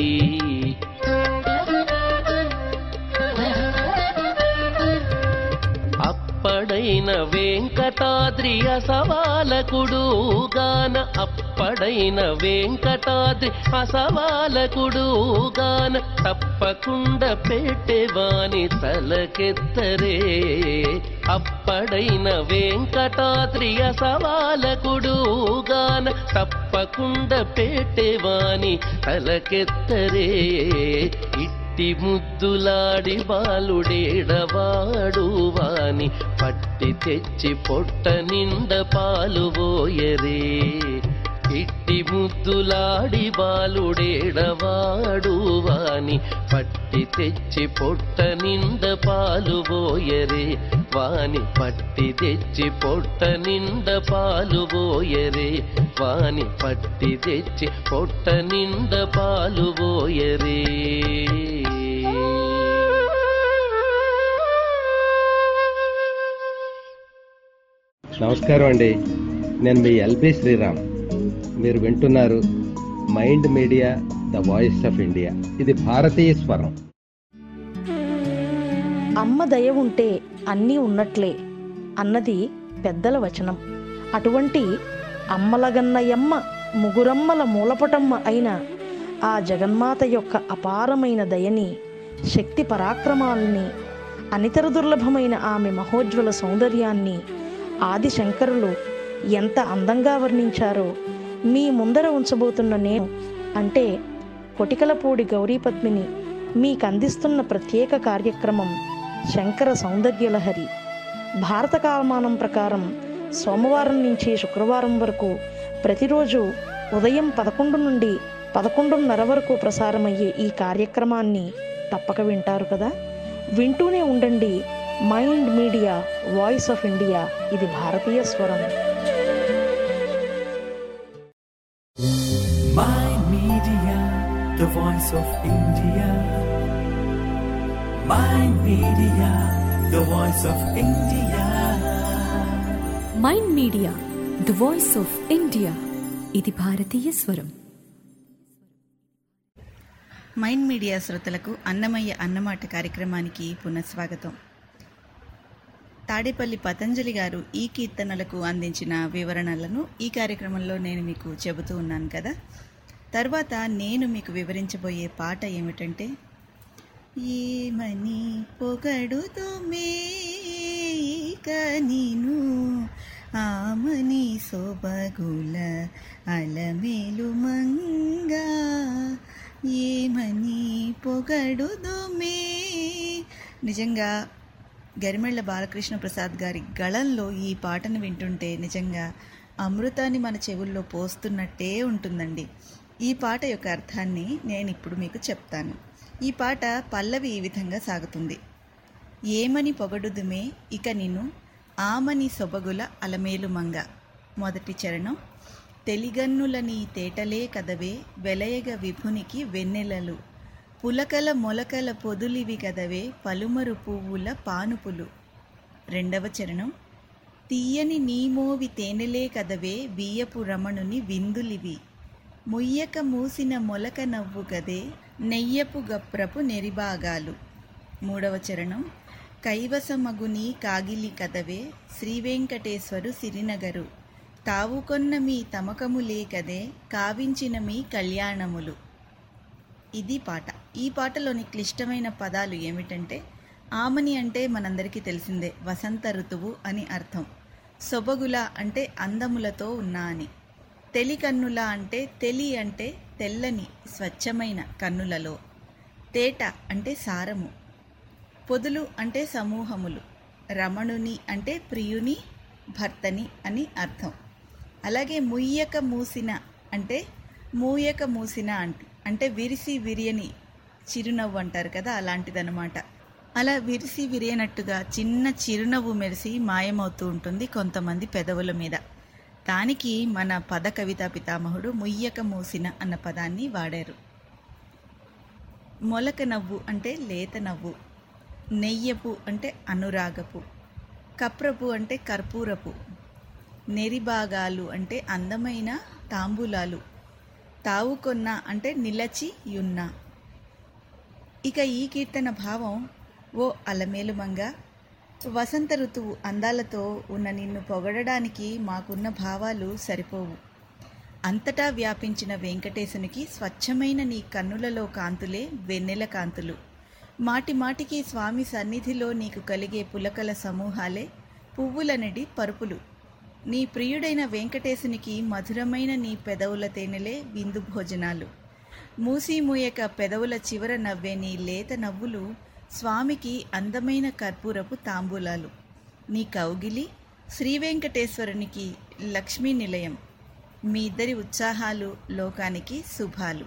అప్పడైన వెంకటాద్రి అసవాలకుడు గాన అప్పడైన వెంకటాద్రి అసవాలకుడు గాన తప్పకుండా పెట్టేవాని తలకెత్తరే అప్పడైన వెంకటాద్రి అసవాలకుడు గాన తప్పకుండా పెట్టేవాని తలకెత్తరే ఇట్టి ముద్దులాడి బాలుడేడవాడు వాని పట్టి తెచ్చి పొట్ట నిండ పాలు పోయరే ఇట్టి ముద్దులాడి బాలుడేడవాడు వాని పట్టి తెచ్చి పొట్ట నిండ పాలు పోయరే వాని పట్టి తెచ్చి పొట్ట నిండ పాలు పోయరే వాని పట్టి తెచ్చి పొట్ట నిండ పాలు పోయరే నమస్కారం అండి నేను మీ ఎల్బి శ్రీరామ్ మీరు వింటున్నారు Mind Media the voice of India ఇది భారతీయ స్వరం అమ్మ దయ ఉంటే అన్నీ ఉన్నట్లే అన్నది పెద్దల వచనం అటువంటి అమ్మలగన్నయమ్మ ముగురమ్మల మూలపటమ్మ అయిన ఆ జగన్మాత యొక్క అపారమైన దయని శక్తి పరాక్రమాలని అనితర దుర్లభమైన ఆమె మహోజ్వల సౌందర్యాన్ని ఆది శంకరులు ఎంత అందంగా వర్ణించారో మీ ముందర ఉంచబోతున్న నేను అంటే కొటికలపూడి గౌరీపద్మిని మీకు అందిస్తున్న ప్రత్యేక కార్యక్రమం శంకర సౌందర్యలహరి భారత కాలమానం ప్రకారం సోమవారం నుంచి శుక్రవారం వరకు ప్రతిరోజు ఉదయం పదకొండు నుండి పదకొండున్నర వరకు ప్రసారమయ్యే ఈ కార్యక్రమాన్ని తప్పక వింటారు కదా వింటూనే ఉండండి Mind Media voice of India ఇది భారతీయ స్వరం Mind Media, the voice of India. Mind Media, the voice of India. Mind Media the voice of India ఇది భారతీయ స్వరం మైండ్ మీడియా శ్రోతలకు అన్నమయ్య అన్నమాట కార్యక్రమానికి పునఃస్వాగతం తాడేపల్లి పతంజలి గారు ఈ కీర్తనలకు అందించిన వివరణలను ఈ కార్యక్రమంలో నేను మీకు చెబుతూ ఉన్నాను కదా తర్వాత నేను మీకు వివరించబోయే పాట ఏమిటంటే ఏమని పొగడుతూ మేక నీను ఆమని సొబగుల అలమేలు మంగా ఏమని పొగడుదు మే నిజంగా గరిమెళ్ల బాలకృష్ణ ప్రసాద్ గారి గళంలో ఈ పాటను వింటుంటే నిజంగా అమృతాన్ని మన చెవుల్లో పోస్తున్నట్టే ఉంటుందండి ఈ పాట యొక్క అర్థాన్ని నేను ఇప్పుడు మీకు చెప్తాను ఈ పాట పల్లవి ఈ విధంగా సాగుతుంది ఏమని పొగడుదుమే ఇక నిన్ను ఆమని సొబగుల అలమేలు మంగ మొదటి చరణం తెలిగన్నులని తేటలే కదవే వెలయగ విభునికి వెన్నెలలు పులకల మొలకల పొదులివి కదవే పలుమరు పువ్వుల పానుపులు రెండవ చరణం తీయని నీమోవి తేనెలే కదవే బియ్యపు రమణుని విందులివి ముయ్యక మూసిన మొలక నవ్వు గదే నెయ్యపు గప్రపు నెరిబాగాలు మూడవ చరణం కైవసమగుని కాగిలి కదవే శ్రీవెంకటేశ్వరు సిరినగరు తావుకొన్న మీ తమకములే కదే కావించిన మీ కళ్యాణములు ఇది పాట ఈ పాటలోని క్లిష్టమైన పదాలు ఏమిటంటే ఆమని అంటే మనందరికీ తెలిసిందే వసంత ఋతువు అని అర్థం సొబగుల అంటే అందములతో ఉన్నా అని తెలి కన్నుల అంటే తెలి అంటే తెల్లని స్వచ్ఛమైన కన్నులలో తేట అంటే సారము పొదులు అంటే సమూహములు రమణుని అంటే ప్రియుని భర్తని అని అర్థం అలాగే ముయ్యక మూసిన అంటే మూయక మూసిన అంటే అంటే విరిసి విరియని చిరునవ్వు అంటారు కదా అలాంటిదన్నమాట అలా విరిసి విరియనట్టుగా చిన్న చిరునవ్వు మెరిసి మాయమవుతూ ఉంటుంది కొంతమంది పెదవుల మీద దానికి మన పద కవితా పితామహుడు ముయ్యక మూసిన అన్న పదాన్ని వాడారు మొలక నవ్వు అంటే లేత నవ్వు నెయ్యపు అంటే అనురాగపు కప్రపు అంటే కర్పూరపు నెరిబాగాలు అంటే అందమైన తాంబూలాలు తావుకొన్న అంటే నిలచి యున్న ఇక ఈ కీర్తన భావం ఓ అలమేలు మంగ వసంత ఋతువు అందాలతో ఉన్న నిన్ను పొగడడానికి మాకున్న భావాలు సరిపోవు అంతటా వ్యాపించిన వెంకటేశునికి స్వచ్ఛమైన నీ కన్నులలో కాంతులే వెన్నెల కాంతులు మాటి మాటికి స్వామి సన్నిధిలో నీకు కలిగే పులకల సమూహాలే పువ్వులనడి పరుపులు నీ ప్రియుడైన వెంకటేశునికి మధురమైన నీ పెదవుల తేనెలే విందు భోజనాలు మూసి మూయక పెదవుల చివర నవ్వే నీ లేత నవ్వులు స్వామికి అందమైన కర్పూరపు తాంబూలాలు నీ కౌగిలి శ్రీ వెంకటేశ్వరునికి లక్ష్మీ నిలయం మీ ఇద్దరి ఉత్సాహాలు లోకానికి శుభాలు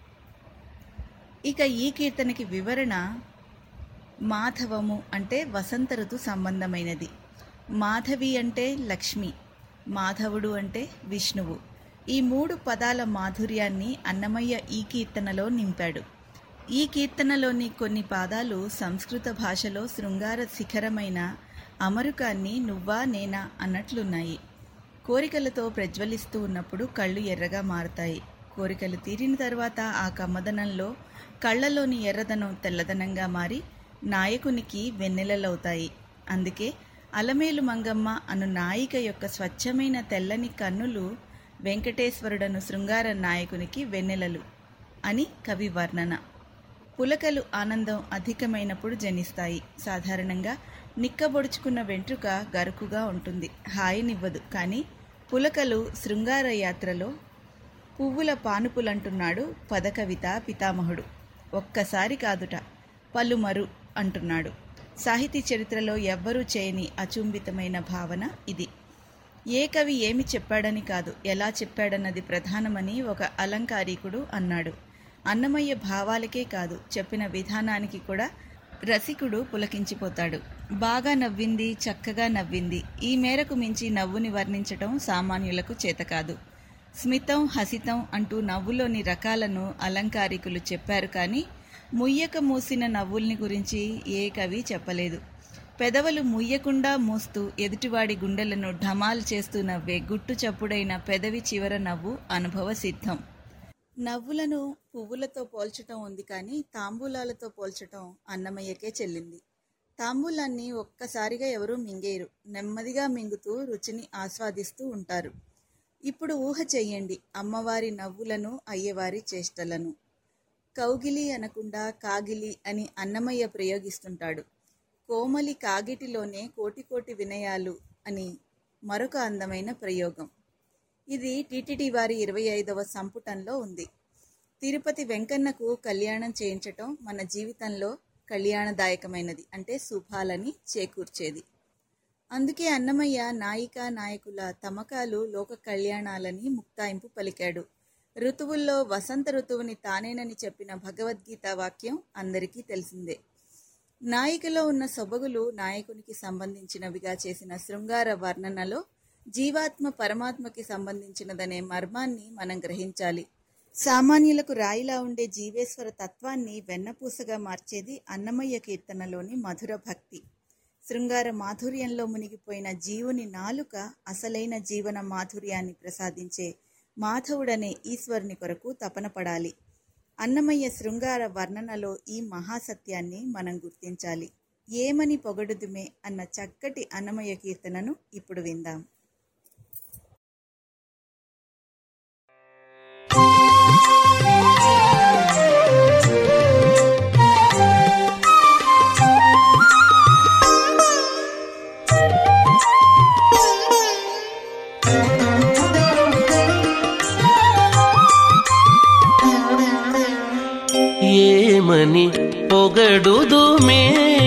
ఇక ఈ కీర్తనకి వివరణ మాధవము అంటే వసంత ఋతు సంబంధమైనది మాధవి అంటే లక్ష్మి మాధవుడు అంటే విష్ణువు ఈ మూడు పదాల మాధుర్యాన్ని అన్నమయ్య ఈ కీర్తనలో నింపాడు ఈ కీర్తనలోని కొన్ని పాదాలు సంస్కృత భాషలో శృంగార శిఖరమైన అమరుకాన్ని నువ్వా నేనా అన్నట్లున్నాయి కోరికలతో ప్రజ్వలిస్తూ ఉన్నప్పుడు కళ్ళు ఎర్రగా మారుతాయి కోరికలు తీరిన తర్వాత ఆ కమ్మదనంలో కళ్ళలోని ఎర్రదనం తెల్లదనంగా మారి నాయకునికి వెన్నెలలవుతాయి అందుకే అలమేలు మంగమ్మ అను నాయిక యొక్క స్వచ్ఛమైన తెల్లని కన్నులు వెంకటేశ్వరుడను శృంగార నాయకునికి వెన్నెలలు అని కవి వర్ణన పులకలు ఆనందం అధికమైనప్పుడు జనిస్తాయి సాధారణంగా నిక్కబొడుచుకున్న వెంట్రుక గరుకుగా ఉంటుంది హాయినివ్వదు కానీ పులకలు శృంగార యాత్రలో పువ్వుల పానుపులంటున్నాడు పదకవిత పితామహుడు ఒక్కసారి కాదుట పలుమరు అంటున్నాడు సాహితీ చరిత్రలో ఎవ్వరూ చేయని అచుంబితమైన భావన ఇది ఏ కవి ఏమి చెప్పాడని కాదు ఎలా చెప్పాడన్నది ప్రధానమని ఒక అలంకారికుడు అన్నాడు అన్నమయ్య భావాలకే కాదు చెప్పిన విధానానికి కూడా రసికుడు పులకించిపోతాడు బాగా నవ్వింది చక్కగా నవ్వింది ఈ మేరకు మించి నవ్వుని వర్ణించటం సామాన్యులకు చేత కాదు స్మితం హసితం అంటూ నవ్వులోని రకాలను అలంకారికులు చెప్పారు కానీ ముయ్యక మూసిన నవ్వుల్ని గురించి ఏ కవి చెప్పలేదు పెదవులు ముయ్యకుండా మూస్తూ ఎదుటివాడి గుండెలను ఢమాల్ చేస్తూ నవ్వే గుట్టు చప్పుడైన పెదవి చివర నవ్వు అనుభవ సిద్ధం నవ్వులను పువ్వులతో పోల్చటం ఉంది కానీ తాంబూలాలతో పోల్చటం అన్నమయ్యకే చెల్లింది తాంబూలాన్ని ఒక్కసారిగా ఎవరూ మింగేయరు నెమ్మదిగా మింగుతూ రుచిని ఆస్వాదిస్తూ ఉంటారు ఇప్పుడు ఊహ చెయ్యండి అమ్మవారి నవ్వులను అయ్యవారి చేష్టలను కౌగిలి అనకుండా కాగిలి అని అన్నమయ్య ప్రయోగిస్తుంటాడు కోమలి కాగిటిలోనే కోటి కోటి వినయాలు అని మరొక అందమైన ప్రయోగం ఇది టీటీడీ వారి ఇరవై ఐదవ సంపుటంలో ఉంది తిరుపతి వెంకన్నకు కళ్యాణం చేయించటం మన జీవితంలో కళ్యాణదాయకమైనది అంటే శుభాలని చేకూర్చేది అందుకే అన్నమయ్య నాయిక నాయకుల తమకాలు లోక కళ్యాణాలని ముక్తాయింపు పలికాడు ఋతువుల్లో వసంత ఋతువుని తానేనని చెప్పిన భగవద్గీత వాక్యం అందరికీ తెలిసిందే నాయికలో ఉన్న సొబగులు నాయకునికి సంబంధించినవిగా చేసిన శృంగార వర్ణనలో జీవాత్మ పరమాత్మకి సంబంధించినదనే మర్మాన్ని మనం గ్రహించాలి సామాన్యులకు రాయిలా ఉండే జీవేశ్వర తత్వాన్ని వెన్నపూసగా మార్చేది అన్నమయ్య కీర్తనలోని మధుర భక్తి శృంగార మాధుర్యంలో మునిగిపోయిన జీవుని నాలుక అసలైన జీవన మాధుర్యాన్ని ప్రసాదించే మాధవుడనే ఈశ్వరుని కొరకు తపన పడాలి అన్నమయ్య శృంగార వర్ణనలో ఈ మహాసత్యాన్ని మనం గుర్తించాలి ఏమని పొగడుదుమే అన్న చక్కటి అన్నమయ్య కీర్తనను ఇప్పుడు విందాం ఏమని పొగడుదుమే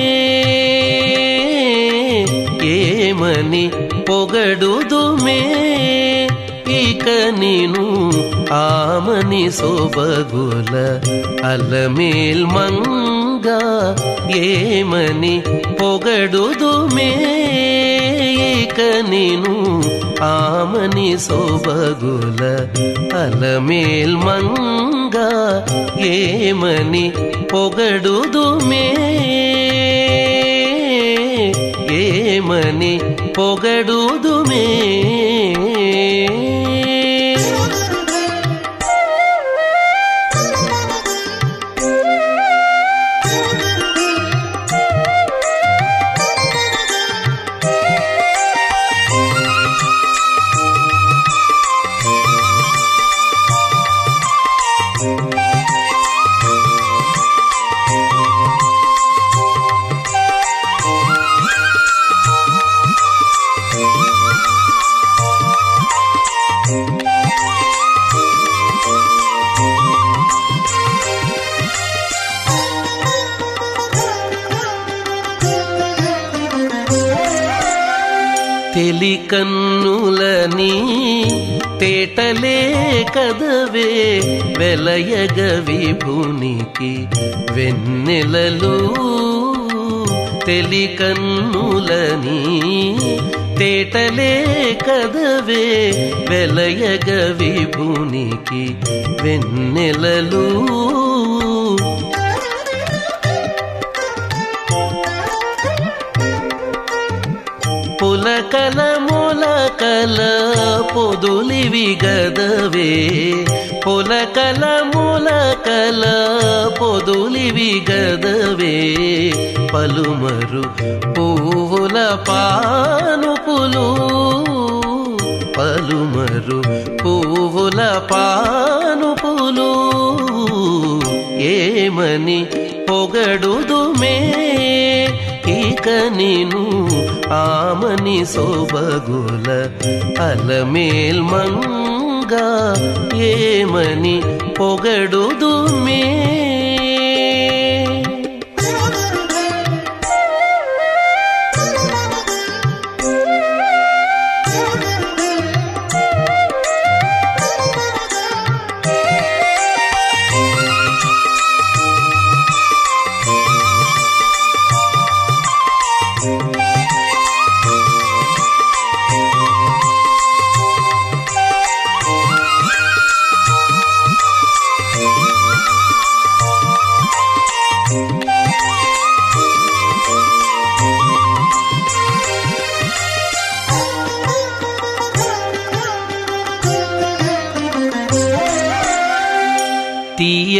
ఏమని పొగడుదుమే ఇక నేను ఆమని సొబగుల అలమేల్ మంగా ఏమని పొగడుదుమే ఇక నేను ఆమని సొబగుల అలమేల్ మంగా ఏమని పొగడుదుమే ఏమని పొగడుదుమే తెలికన్నులని తేటలే కదవే వెలయగ విభునికి వెన్నెలలు తెలికన్నులని తేటలే కదవే వెలయగ విభునికి వెన్నెలలు పులకల ములకల పొదులివి గదవే పులకల ములకల పొదులివి గదవే పలుమరు పువ్వుల పానుపులు పలుమరు పువ్వుల పానుపులు ఏమని పొగడుదుమే ఇక నేను ఆమని సొబగుల అలమేల్ మంగా ఏమని పొగడుదుమే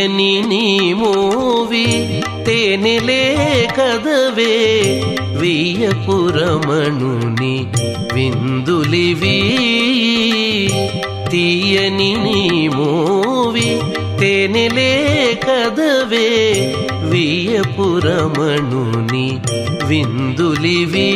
తీయని నీ మోవి తేనెలే కదవే వియ్యపురమణుని విందులివి తీయని నీ మోవి తేనెలే కదవే వియ్యపురమణుని విందులివి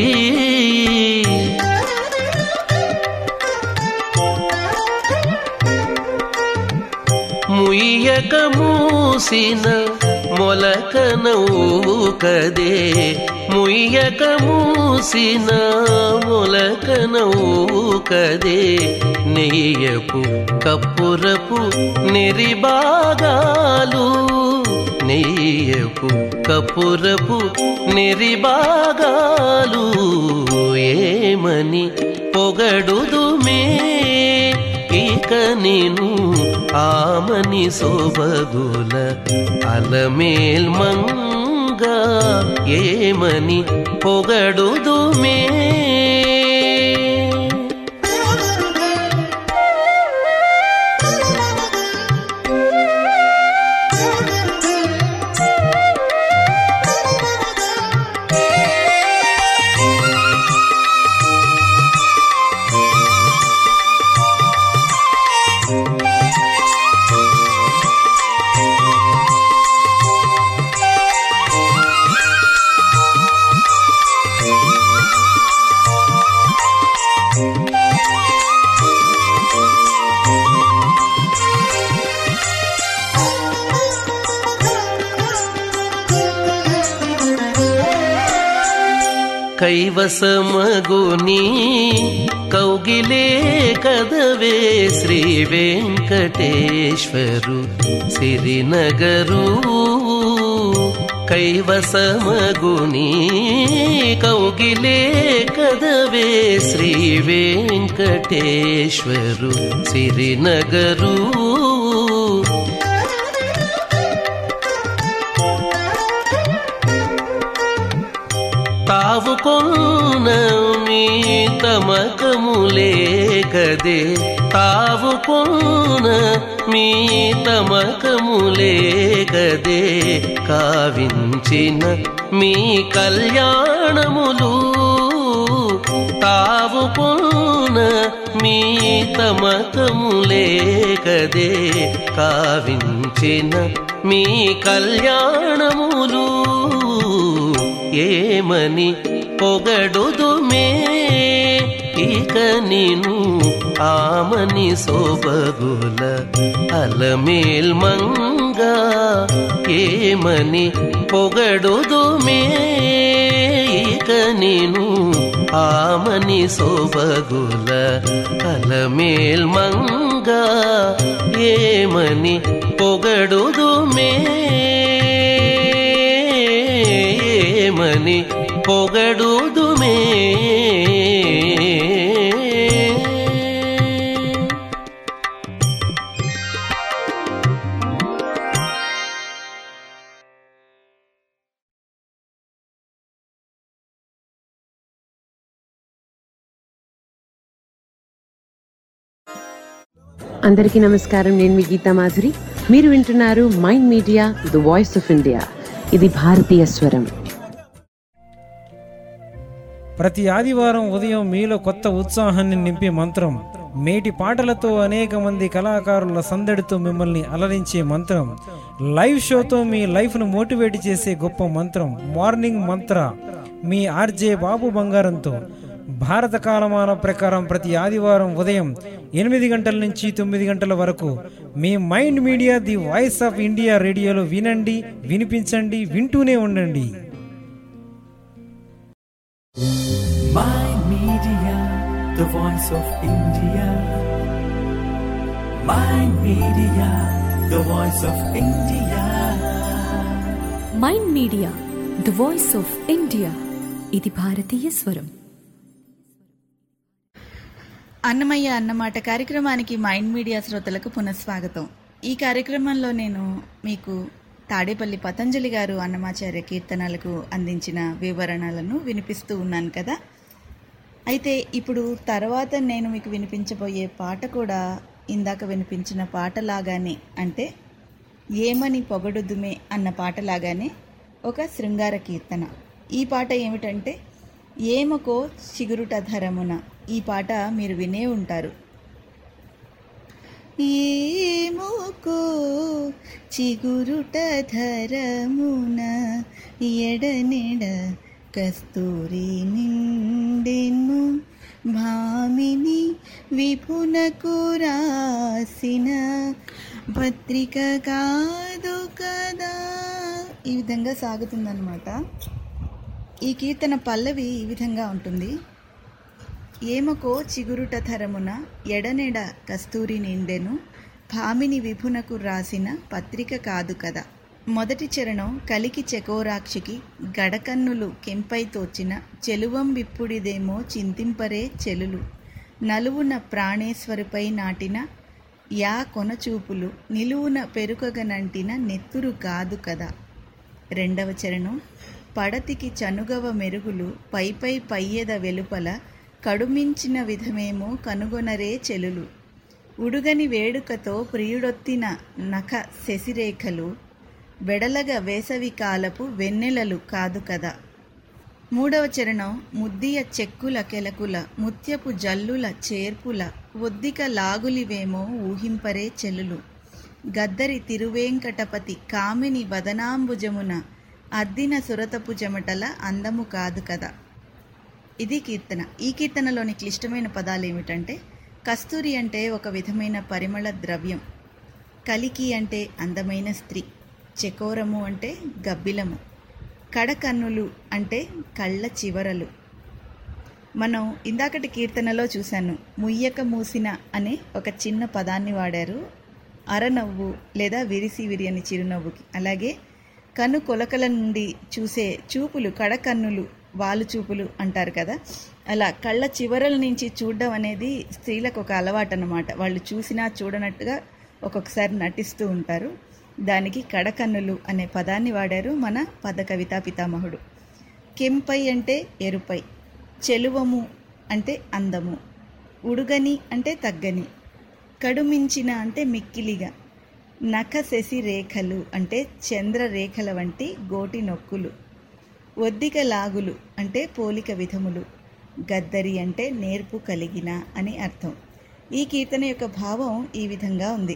ముయ్యక మూసిన మొలక నవ్వు కదే ముయ్యక మూసిన మొలక నవ్వు కదే నెయ్యపు కప్పురపు నెరిబాగాలు నెయ్యపు కప్పురపు నెరిబాగాలు ఏమని పొగడుదుమే ఇక నేను ఆమని సోబగుల అలమేల్ మంగ ఏమని పొగడుదుమే కైవసమగుని కౌగిలే కదవే శ్రీ వెంకటేశ్వరు సిరినగరు కైవసమగుని కౌగిలే కదవే శ్రీ వెంకటేశ్వరు సిరినగరు తావు కొన్న మీ తమకములే కదే తావు కొన్న మీ తమకములే కదే కావించిన మీ కళ్యాణములు తావు కొన్న మీ తమకములే కదే కావించిన మీ కళ్యాణములు ఏమని పొగడుదుమే ఇక నేను ఆమని సోబగుల అలమేల్ మంగ ఏమని పొగడుదుమే ఇక నేను ఆమని సోబగుల అలమేల్ మంగ ఏమని పొగడుదుమే ఏమని పొగడుదుమే అందరికీ నమస్కారం నేను మీ గీతా మాధురి మీరు వింటున్నారు Mind Media the voice of India ఇది భారతీయ స్వరం ప్రతి ఆదివారం ఉదయం మీలో కొత్త ఉత్సాహాన్ని నింపే మంత్రం మేటి పాటలతో అనేక మంది కళాకారుల సందడితో మిమ్మల్ని అలరించే మంత్రం లైవ్ షోతో మీ లైఫ్ను మోటివేట్ చేసే గొప్ప మంత్రం మార్నింగ్ మంత్ర మీ ఆర్జే బాబు బంగారంతో భారత కాలమాన ప్రకారం ప్రతి ఆదివారం ఉదయం ఎనిమిది గంటల నుంచి తొమ్మిది గంటల వరకు మీ Mind Media the voice of India రేడియోలో వినండి వినిపించండి వింటూనే ఉండండి Mind Media, the voice of India. Mind Media, the voice of India. Mind Media the voice of India ఇది భారతీయ స్వరం అన్నమయ్య అన్నమాట కార్యక్రమానికి మైండ్ మీడియా శ్రోతలకు పునఃస్వాగతం ఈ కార్యక్రమంలో నేను మీకు తాడేపల్లి పతంజలి గారు అన్నమాచార్య కీర్తనలకు అందించిన వివరణలను వినిపిస్తూ ఉన్నాను కదా అయితే ఇప్పుడు తర్వాత నేను మీకు వినిపించబోయే పాట కూడా ఇందాక వినిపించిన పాటలాగానే అంటే ఏమని పొగడుదుమే అన్న పాటలాగానే ఒక శృంగార కీర్తన ఈ పాట ఏమిటంటే ఏమకో చిగురుట ధరమున ఈ పాట మీరు వినే ఉంటారు ఏమోకో చిగురుట ధరమున ఎడనెడ కస్తూరి నిండెను భామిని విపునకు రాసిన పత్రిక కాదు కదా ఈ విధంగా సాగుతుందన్నమాట ఈ కీర్తన పల్లవి ఈ విధంగా ఉంటుంది ఏమకో చిగురుట ధరమున ఎడనెడ కస్తూరి నిండెను భామిని విభునకు రాసిన పత్రిక కాదు కదా మొదటి చరణం కలికి చకోరాక్షికి గడకన్నులు కెంపై తోచిన చెలువం విప్పుడిదేమో చింతింపరే చెలులు నలువున ప్రాణేశ్వరిపై నాటిన యా కొనచూపులు నిలువున పెరుకగనంటిన నెత్తురు కాదు కదా రెండవ చరణం పడతికి చనుగవ మెరుగులు పైపై పయ్యెద వెలుపల కడుమించిన విధమేమో కనుగొనరే చెలులు ఉడుగని వేడుకతో ప్రియుడొత్తిన నఖ శశిరేఖలు వెడలగ వేసవి కాలపు వెన్నెలలు కాదు కదా మూడవ చరణం ముద్దియ చెక్కుల కెలకుల ముత్యపు జల్లుల చేర్పుల ఒద్దిక లాగులివేమో ఊహింపరే చెల్లులు గద్దరి తిరువేంకటపతి కామిని వదనాంబుజమున అద్దిన సురతపు చెమటల అందము కాదు కదా ఇది కీర్తన ఈ కీర్తనలోని క్లిష్టమైన పదాలు ఏమిటంటే కస్తూరి అంటే ఒక విధమైన పరిమళ ద్రవ్యం కలికి అంటే అందమైన స్త్రీ చెకోరము అంటే గబ్బిలము కడకన్నులు అంటే కళ్ళ చివరలు మనం ఇందాకటి కీర్తనలో చూశాను ముయ్యక మూసిన అనే ఒక చిన్న పదాన్ని వాడారు అరనవ్వు లేదా విరిసి విరియని చిరునవ్వుకి అలాగే కను కొలకల నుండి చూసే చూపులు కడకన్నులు వాలు చూపులు అంటారు కదా అలా కళ్ళ చివరల నుంచి చూడడం అనేది స్త్రీలకు ఒక అలవాటు అన్నమాట వాళ్ళు చూసినా చూడనట్టుగా ఒక్కొక్కసారి నటిస్తూ ఉంటారు దానికి కడకన్నులు అనే పదాన్ని వాడారు మన పద కవితా పితామహుడు కెంపై అంటే ఎరుపై చెలువము అంటే అందము ఉడుగని అంటే తగ్గని కడుమించిన అంటే మిక్కిలిగా నఖ శశి రేఖలు అంటే చంద్ర రేఖల వంటి గోటి నొక్కులు ఒద్దిక లాగులు అంటే పోలిక విధములు గద్దరి అంటే నేర్పు కలిగిన అని అర్థం ఈ కీర్తన యొక్క భావం ఈ విధంగా ఉంది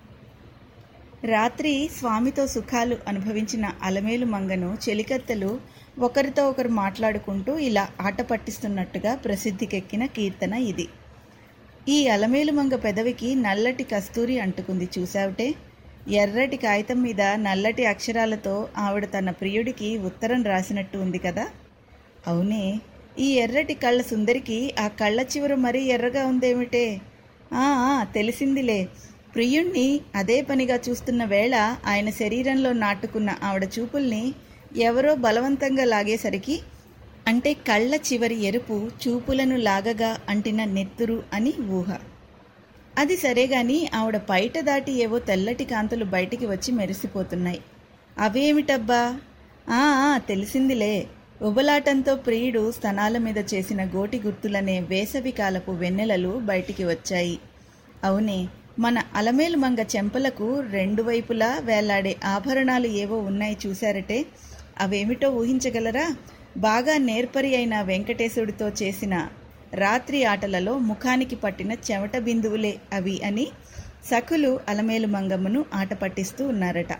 రాత్రి స్వామితో సుఖాలు అనుభవించిన అలమేలు మంగను చెలికత్తెలు ఒకరితో ఒకరు మాట్లాడుకుంటూ ఇలా ఆట పట్టిస్తున్నట్టుగా ప్రసిద్ధికెక్కిన కీర్తన ఇది ఈ అలమేలు మంగ పెదవికి నల్లటి కస్తూరి అంటుకుంది చూసావుటే ఎర్రటి కాగితం మీద నల్లటి అక్షరాలతో ఆవిడ తన ప్రియుడికి ఉత్తరం రాసినట్టు ఉంది కదా అవునే ఈ ఎర్రటి కళ్ళ సుందరికి ఆ కళ్ళ చివర మరీ ఎర్రగా ఉందేమిటే ఆ ఆ, తెలిసిందిలే ప్రియుణ్ణి అదే పనిగా చూస్తున్న వేళ ఆయన శరీరంలో నాటుకున్న ఆవిడ చూపుల్ని ఎవరో బలవంతంగా లాగేసరికి అంటే కళ్ళ చివరి ఎరుపు చూపులను లాగగా అంటిన నెత్తురు అని ఊహ అది సరే గాని ఆవిడ పైట దాటి ఏవో తెల్లటి కాంతులు బయటికి వచ్చి మెరిసిపోతున్నాయి అవేమిటబ్బా ఆ ఆ, తెలిసిందిలే ఉబలాటంతో ప్రియుడు స్తనాల మీద చేసిన గోటి గుర్తులనే వేసవి కాలపు వెన్నెలలు బయటికి వచ్చాయి అవునే మన అలమేలు మంగ చెంపలకు రెండు వైపులా వేలాడే ఆభరణాలు ఏవో ఉన్నాయి చూశారటే అవేమిటో ఊహించగలరా బాగా నేర్పరి అయిన వెంకటేశుడితో చేసిన రాత్రి ఆటలలో ముఖానికి పట్టిన చెమట బిందువులే అవి అని సఖులు అలమేలు మంగమ్మను ఆట పట్టిస్తూ ఉన్నారట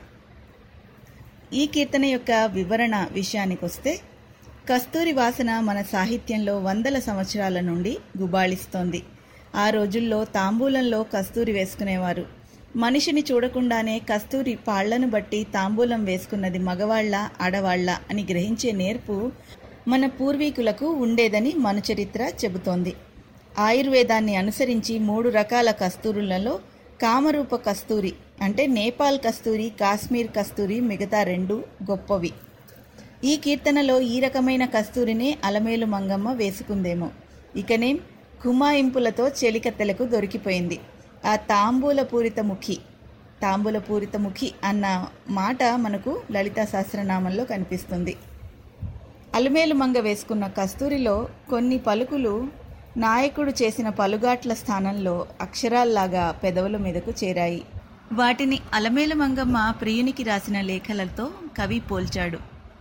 ఈ కీర్తన యొక్క వివరణ విషయానికొస్తే కస్తూరి వాసన మన సాహిత్యంలో వందల సంవత్సరాల నుండి గుబాళిస్తోంది ఆ రోజుల్లో తాంబూలంలో కస్తూరి వేసుకునేవారు మనిషిని చూడకుండానే కస్తూరి పాళ్లను బట్టి తాంబూలం వేసుకున్నది మగవాళ్ల ఆడవాళ్ల అని గ్రహించే నేర్పు మన పూర్వీకులకు ఉండేదని మన చరిత్ర చెబుతోంది ఆయుర్వేదాన్ని అనుసరించి మూడు రకాల కస్తూరులలో కామరూప కస్తూరి అంటే నేపాల్ కస్తూరి కాశ్మీర్ కస్తూరి మిగతా రెండు గొప్పవి ఈ కీర్తనలో ఈ రకమైన కస్తూరినే అలమేలు మంగమ్మ వేసుకుందేమో ఇకనేం కుమాయింపులతో చెలికత్తెలకు దొరికిపోయింది ఆ తాంబూల పూరిత ముఖి తాంబూల పూరిత ముఖి అన్న మాట మనకు లలితా సహస్రనామంలో కనిపిస్తుంది అలమేలు మంగ వేసుకున్న కస్తూరిలో కొన్ని పలుకులు నాయకుడు చేసిన పలుగాట్ల స్థానంలో అక్షరాల్లాగా పెదవుల మీదకు చేరాయి వాటిని అలమేలు మంగమ్మ ప్రియునికి రాసిన లేఖలతో కవి పోల్చాడు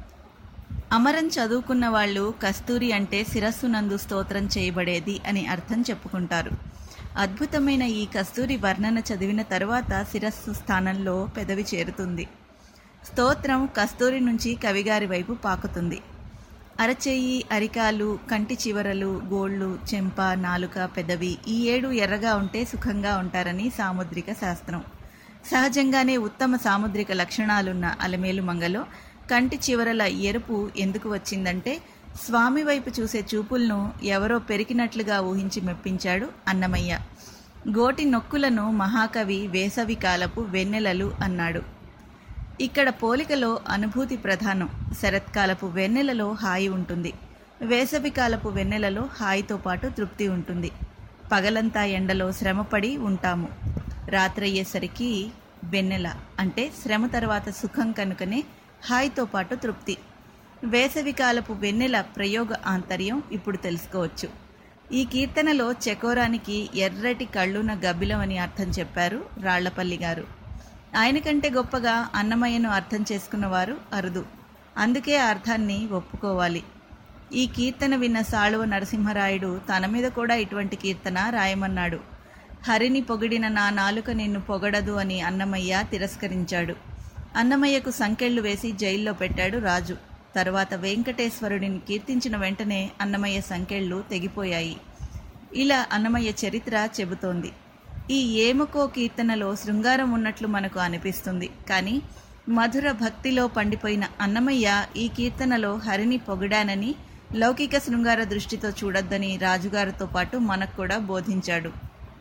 అమరం చదువుకున్న వాళ్ళు కస్తూరి అంటే శిరస్సు నందు స్తోత్రం చేయబడేది అని అర్థం చెప్పుకుంటారు అద్భుతమైన ఈ కస్తూరి వర్ణన చదివిన తరువాత శిరస్సు స్థానంలో పెదవి చేరుతుంది స్తోత్రం కస్తూరి నుంచి కవిగారి వైపు పాకుతుంది అరచెయ్యి అరికాలు కంటి చివరలు గోళ్ళు చెంప నాలుక పెదవి ఈ ఏడు ఎర్రగా ఉంటే సుఖంగా ఉంటారని సాముద్రిక శాస్త్రం సహజంగానే ఉత్తమ సాముద్రిక లక్షణాలున్న అలమేలు మంగలో కంటి చివరల ఎరుపు ఎందుకు వచ్చిందంటే స్వామి వైపు చూసే చూపులను ఎవరో పెరికినట్లుగా ఊహించి మెప్పించాడు అన్నమయ్య గోటి నొక్కులను మహాకవి వేసవి కాలపు వెన్నెలలు అన్నాడు ఇక్కడ పోలికలో అనుభూతి ప్రధానం శరత్కాలపు వెన్నెలలో హాయి ఉంటుంది వేసవికాలపు వెన్నెలలో హాయితో పాటు తృప్తి ఉంటుంది పగలంతా ఎండలో శ్రమపడి ఉంటాము రాత్రయ్యేసరికి వెన్నెల అంటే శ్రమ తర్వాత సుఖం కనుకనే హాయితో పాటు తృప్తి వేసవికాలపు వెన్నెల ప్రయోగ ఆంతర్యం ఇప్పుడు తెలుసుకోవచ్చు ఈ కీర్తనలో చకోరానికి ఎర్రటి కళ్ళున గబ్బిలం అని అర్థం చెప్పారు రాళ్లపల్లి గారు ఆయన కంటే గొప్పగా అన్నమయ్యను అర్థం చేసుకున్నవారు అరుదు అందుకే ఆ అర్థాన్ని ఒప్పుకోవాలి ఈ కీర్తన విన్న సాళువ నరసింహరాయుడు తన మీద కూడా ఇటువంటి కీర్తన రాయమన్నాడు హరిని పొగిడిన నా నాలుక నిన్ను పొగడదు అని అన్నమయ్య తిరస్కరించాడు అన్నమయ్యకు సంకెళ్ళు వేసి జైల్లో పెట్టాడు రాజు తరువాత వెంకటేశ్వరుడిని కీర్తించిన వెంటనే అన్నమయ్య సంకెళ్ళు తెగిపోయాయి ఇలా అన్నమయ్య చరిత్ర చెబుతోంది ఈ ఏమకో కీర్తనలో శృంగారం ఉన్నట్లు మనకు అనిపిస్తుంది కానీ మధుర భక్తిలో పండిపోయిన అన్నమయ్య ఈ కీర్తనలో హరిని పొగిడానని లౌకిక శృంగార దృష్టితో చూడొద్దని రాజుగారితో పాటు మనకు కూడా బోధించాడు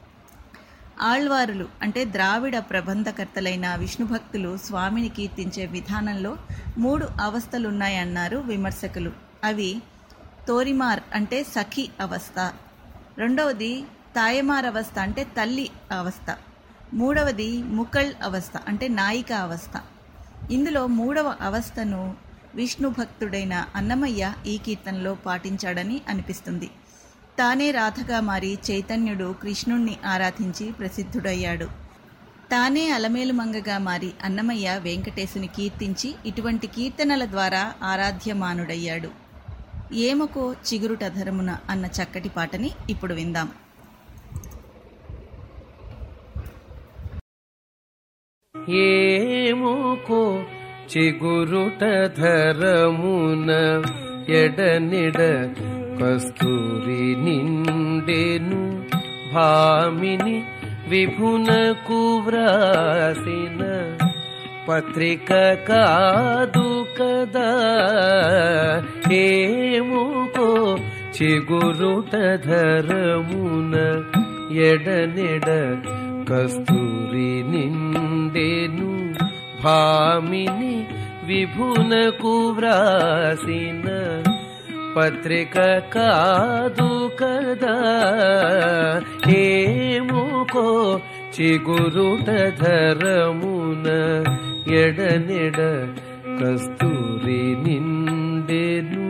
ఆళ్వారులు అంటే ద్రావిడ ప్రబంధకర్తలైన విష్ణు భక్తులు స్వామిని కీర్తించే విధానంలో మూడు అవస్థలున్నాయన్నారు విమర్శకులు అవి తోరిమార్ అంటే సఖి అవస్థ రెండవది తాయమార్ అవస్థ అంటే తల్లి అవస్థ మూడవది ముకళ్ అవస్థ అంటే నాయిక అవస్థ ఇందులో మూడవ అవస్థను విష్ణు భక్తుడైన అన్నమయ్య ఈ కీర్తనలో పాటించాడని అనిపిస్తుంది తానే రాధగా మారి చైతన్యుడు కృష్ణుణ్ణి ఆరాధించి ప్రసిద్ధుడయ్యాడు తానే అలమేలు మంగగా మారి అన్నమయ్య వెంకటేశుని కీర్తించి ఇటువంటి కీర్తనల ద్వారా ఆరాధ్యమానుడయ్యాడు ఏమకో చిగురుట ధరమున అన్న చక్కటి పాటని ఇప్పుడు విందాం ఏముకో చిగురుట ధరమున ఎడనిడ కస్తూరి నిండెను భామిని విభునకు వ్రాసిన పత్రిక కాదు కదా ఏముకో చిగురుట ధరమున ఎడనెడ కస్తూరి నిండెను భామిని విభునకు వ్రాసిన పత్రిక కాదు కదా ఏముకో చిగురుట ధరమున ఎడనెడ కస్తూరి నిండెను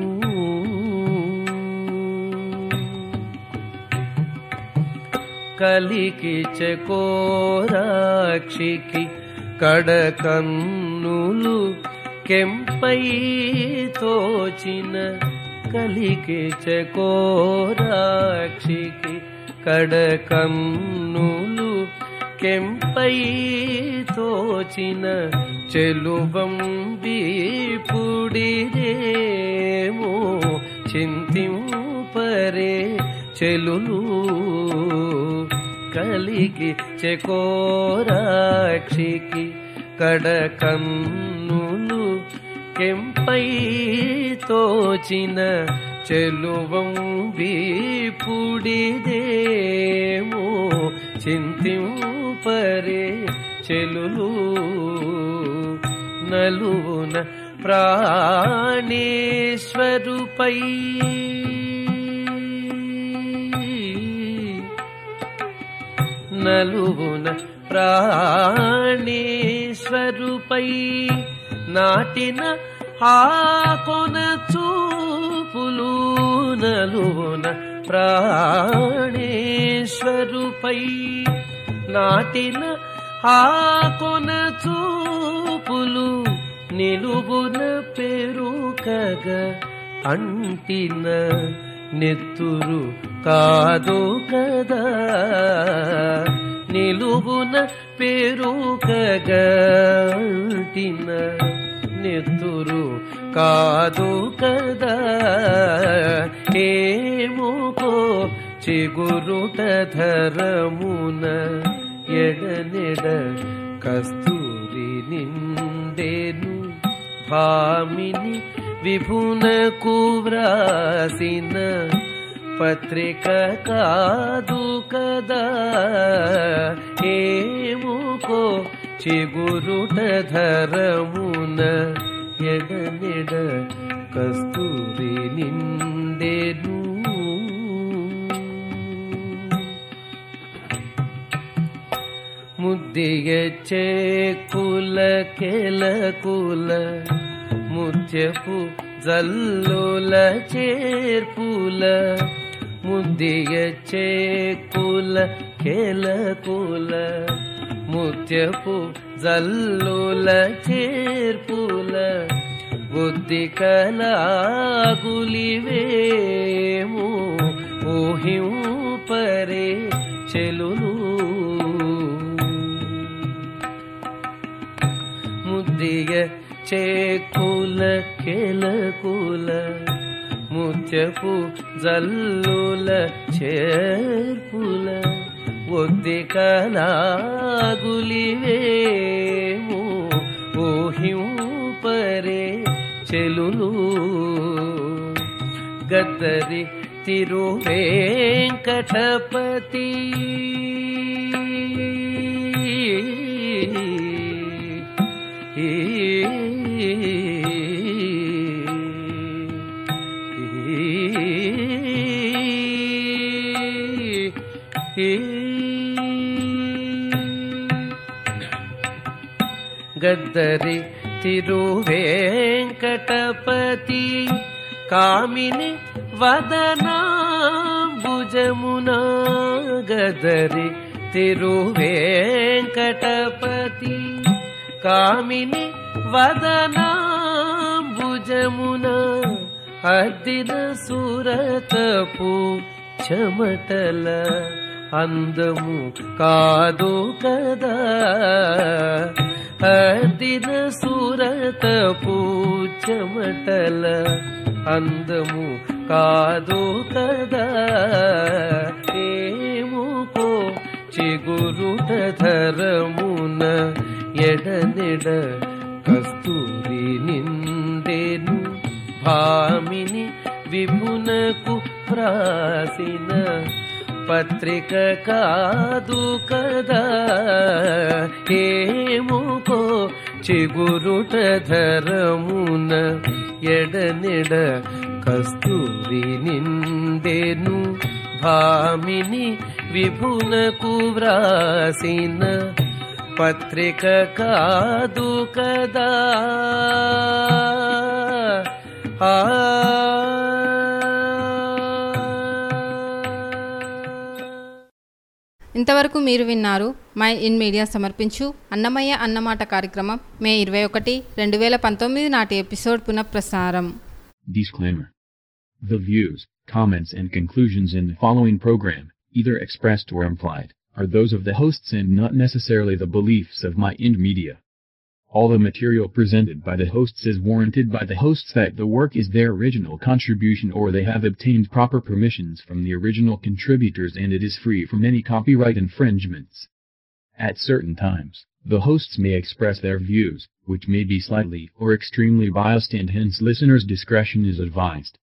కలికి చకోరాక్షికి కడకన్నులు కెంపై తోచిన కలికి చకోరాక్షికి కడకన్నులు కెంపై తోచిన చెలువం పుడిదేమో చింతింపరే చెలులు కలిగి చెకోరాక్షికి కడకన్నులు కెంపై తోచిన చెలువం పుడిదేమో చింతింపరే చెలులు నలువున ప్రాణేశ్వరుపై నలువున ప్రాణేశ్వరుపై నాటిన ఆకొన చూపులు నలువున ప్రాణేశ్వరుపై నాటిన ఆ కొన చూపులు నిలువున పెరుకగా అంటిన నెత్తురు కాదు కదా నిలువున పెరుకగా అంటిన నెత్తురు కాదు కదా ఏముకో చిగురుట ధరమున ఎడనెడ కస్తూరి నిండేను భామిని విభునకు వ్రాసిన పత్రిక కాదు కదా ఏముకో చిగురుట ధరమున ఎడనెడ కస్తూరి నిండేను ముద్దియ చేకుల కెలకుల ముత్యపు జల్లుల చేర్పుల ముద్దియ చేకుల కెలకుల ముత్యపు జల్లుల చేర్పుల బుద్ధి కలాగులివేము ఊహింపరే చెలులు ముద్దియ చేకుల కెలకుల ముత్యపు జల్లుల చేర్పుల ఒద్ది కలాగులివేము ఊహింపరే చెలులు గద్దరి తిరువేంకటపతి గద్దరి తిరువేంకటపతి కామిని వదనాంబుజమున గదరి తిరువేంకటపతి కామిని వదనాంబుజమున అద్దిన సురతపు చెమటల అందము కాదు కదా అద్దిన సురతపు చెమటల అందము కాదు కదా ఏముకో చిగురుట ధరమున ఎడనెడ కస్తూరి నిండెను భామిని విభునకు ప్రాసిన పత్రిక కాదు కదా ఏముకో చిగురుట ధరమున ఎడనెడ కస్తూరి నిండెను భామిని విభునకు వ్రాసిన పత్రిక కాదు కదా ఆ ఇంతవరకు మీరు విన్నారు మై ఇన్ మీడియా సమర్పించు అన్నమయ్య అన్నమాట కార్యక్రమం మే ఇరవై ఒకటి రెండు వేల పంతొమ్మిది నాటి ఎపిసోడ్ పునఃప్రసారం Disclaimer. The views, comments, and conclusions in the following program, either expressed or implied, are those of the hosts and not necessarily the beliefs of My Ind Media. All the material presented by the hosts is warranted by the hosts that the work is their original contribution or they have obtained proper permissions from the original contributors and it is free from any copyright infringements. At certain times, the hosts may express their views, which may be slightly or extremely biased and hence listeners' discretion is advised.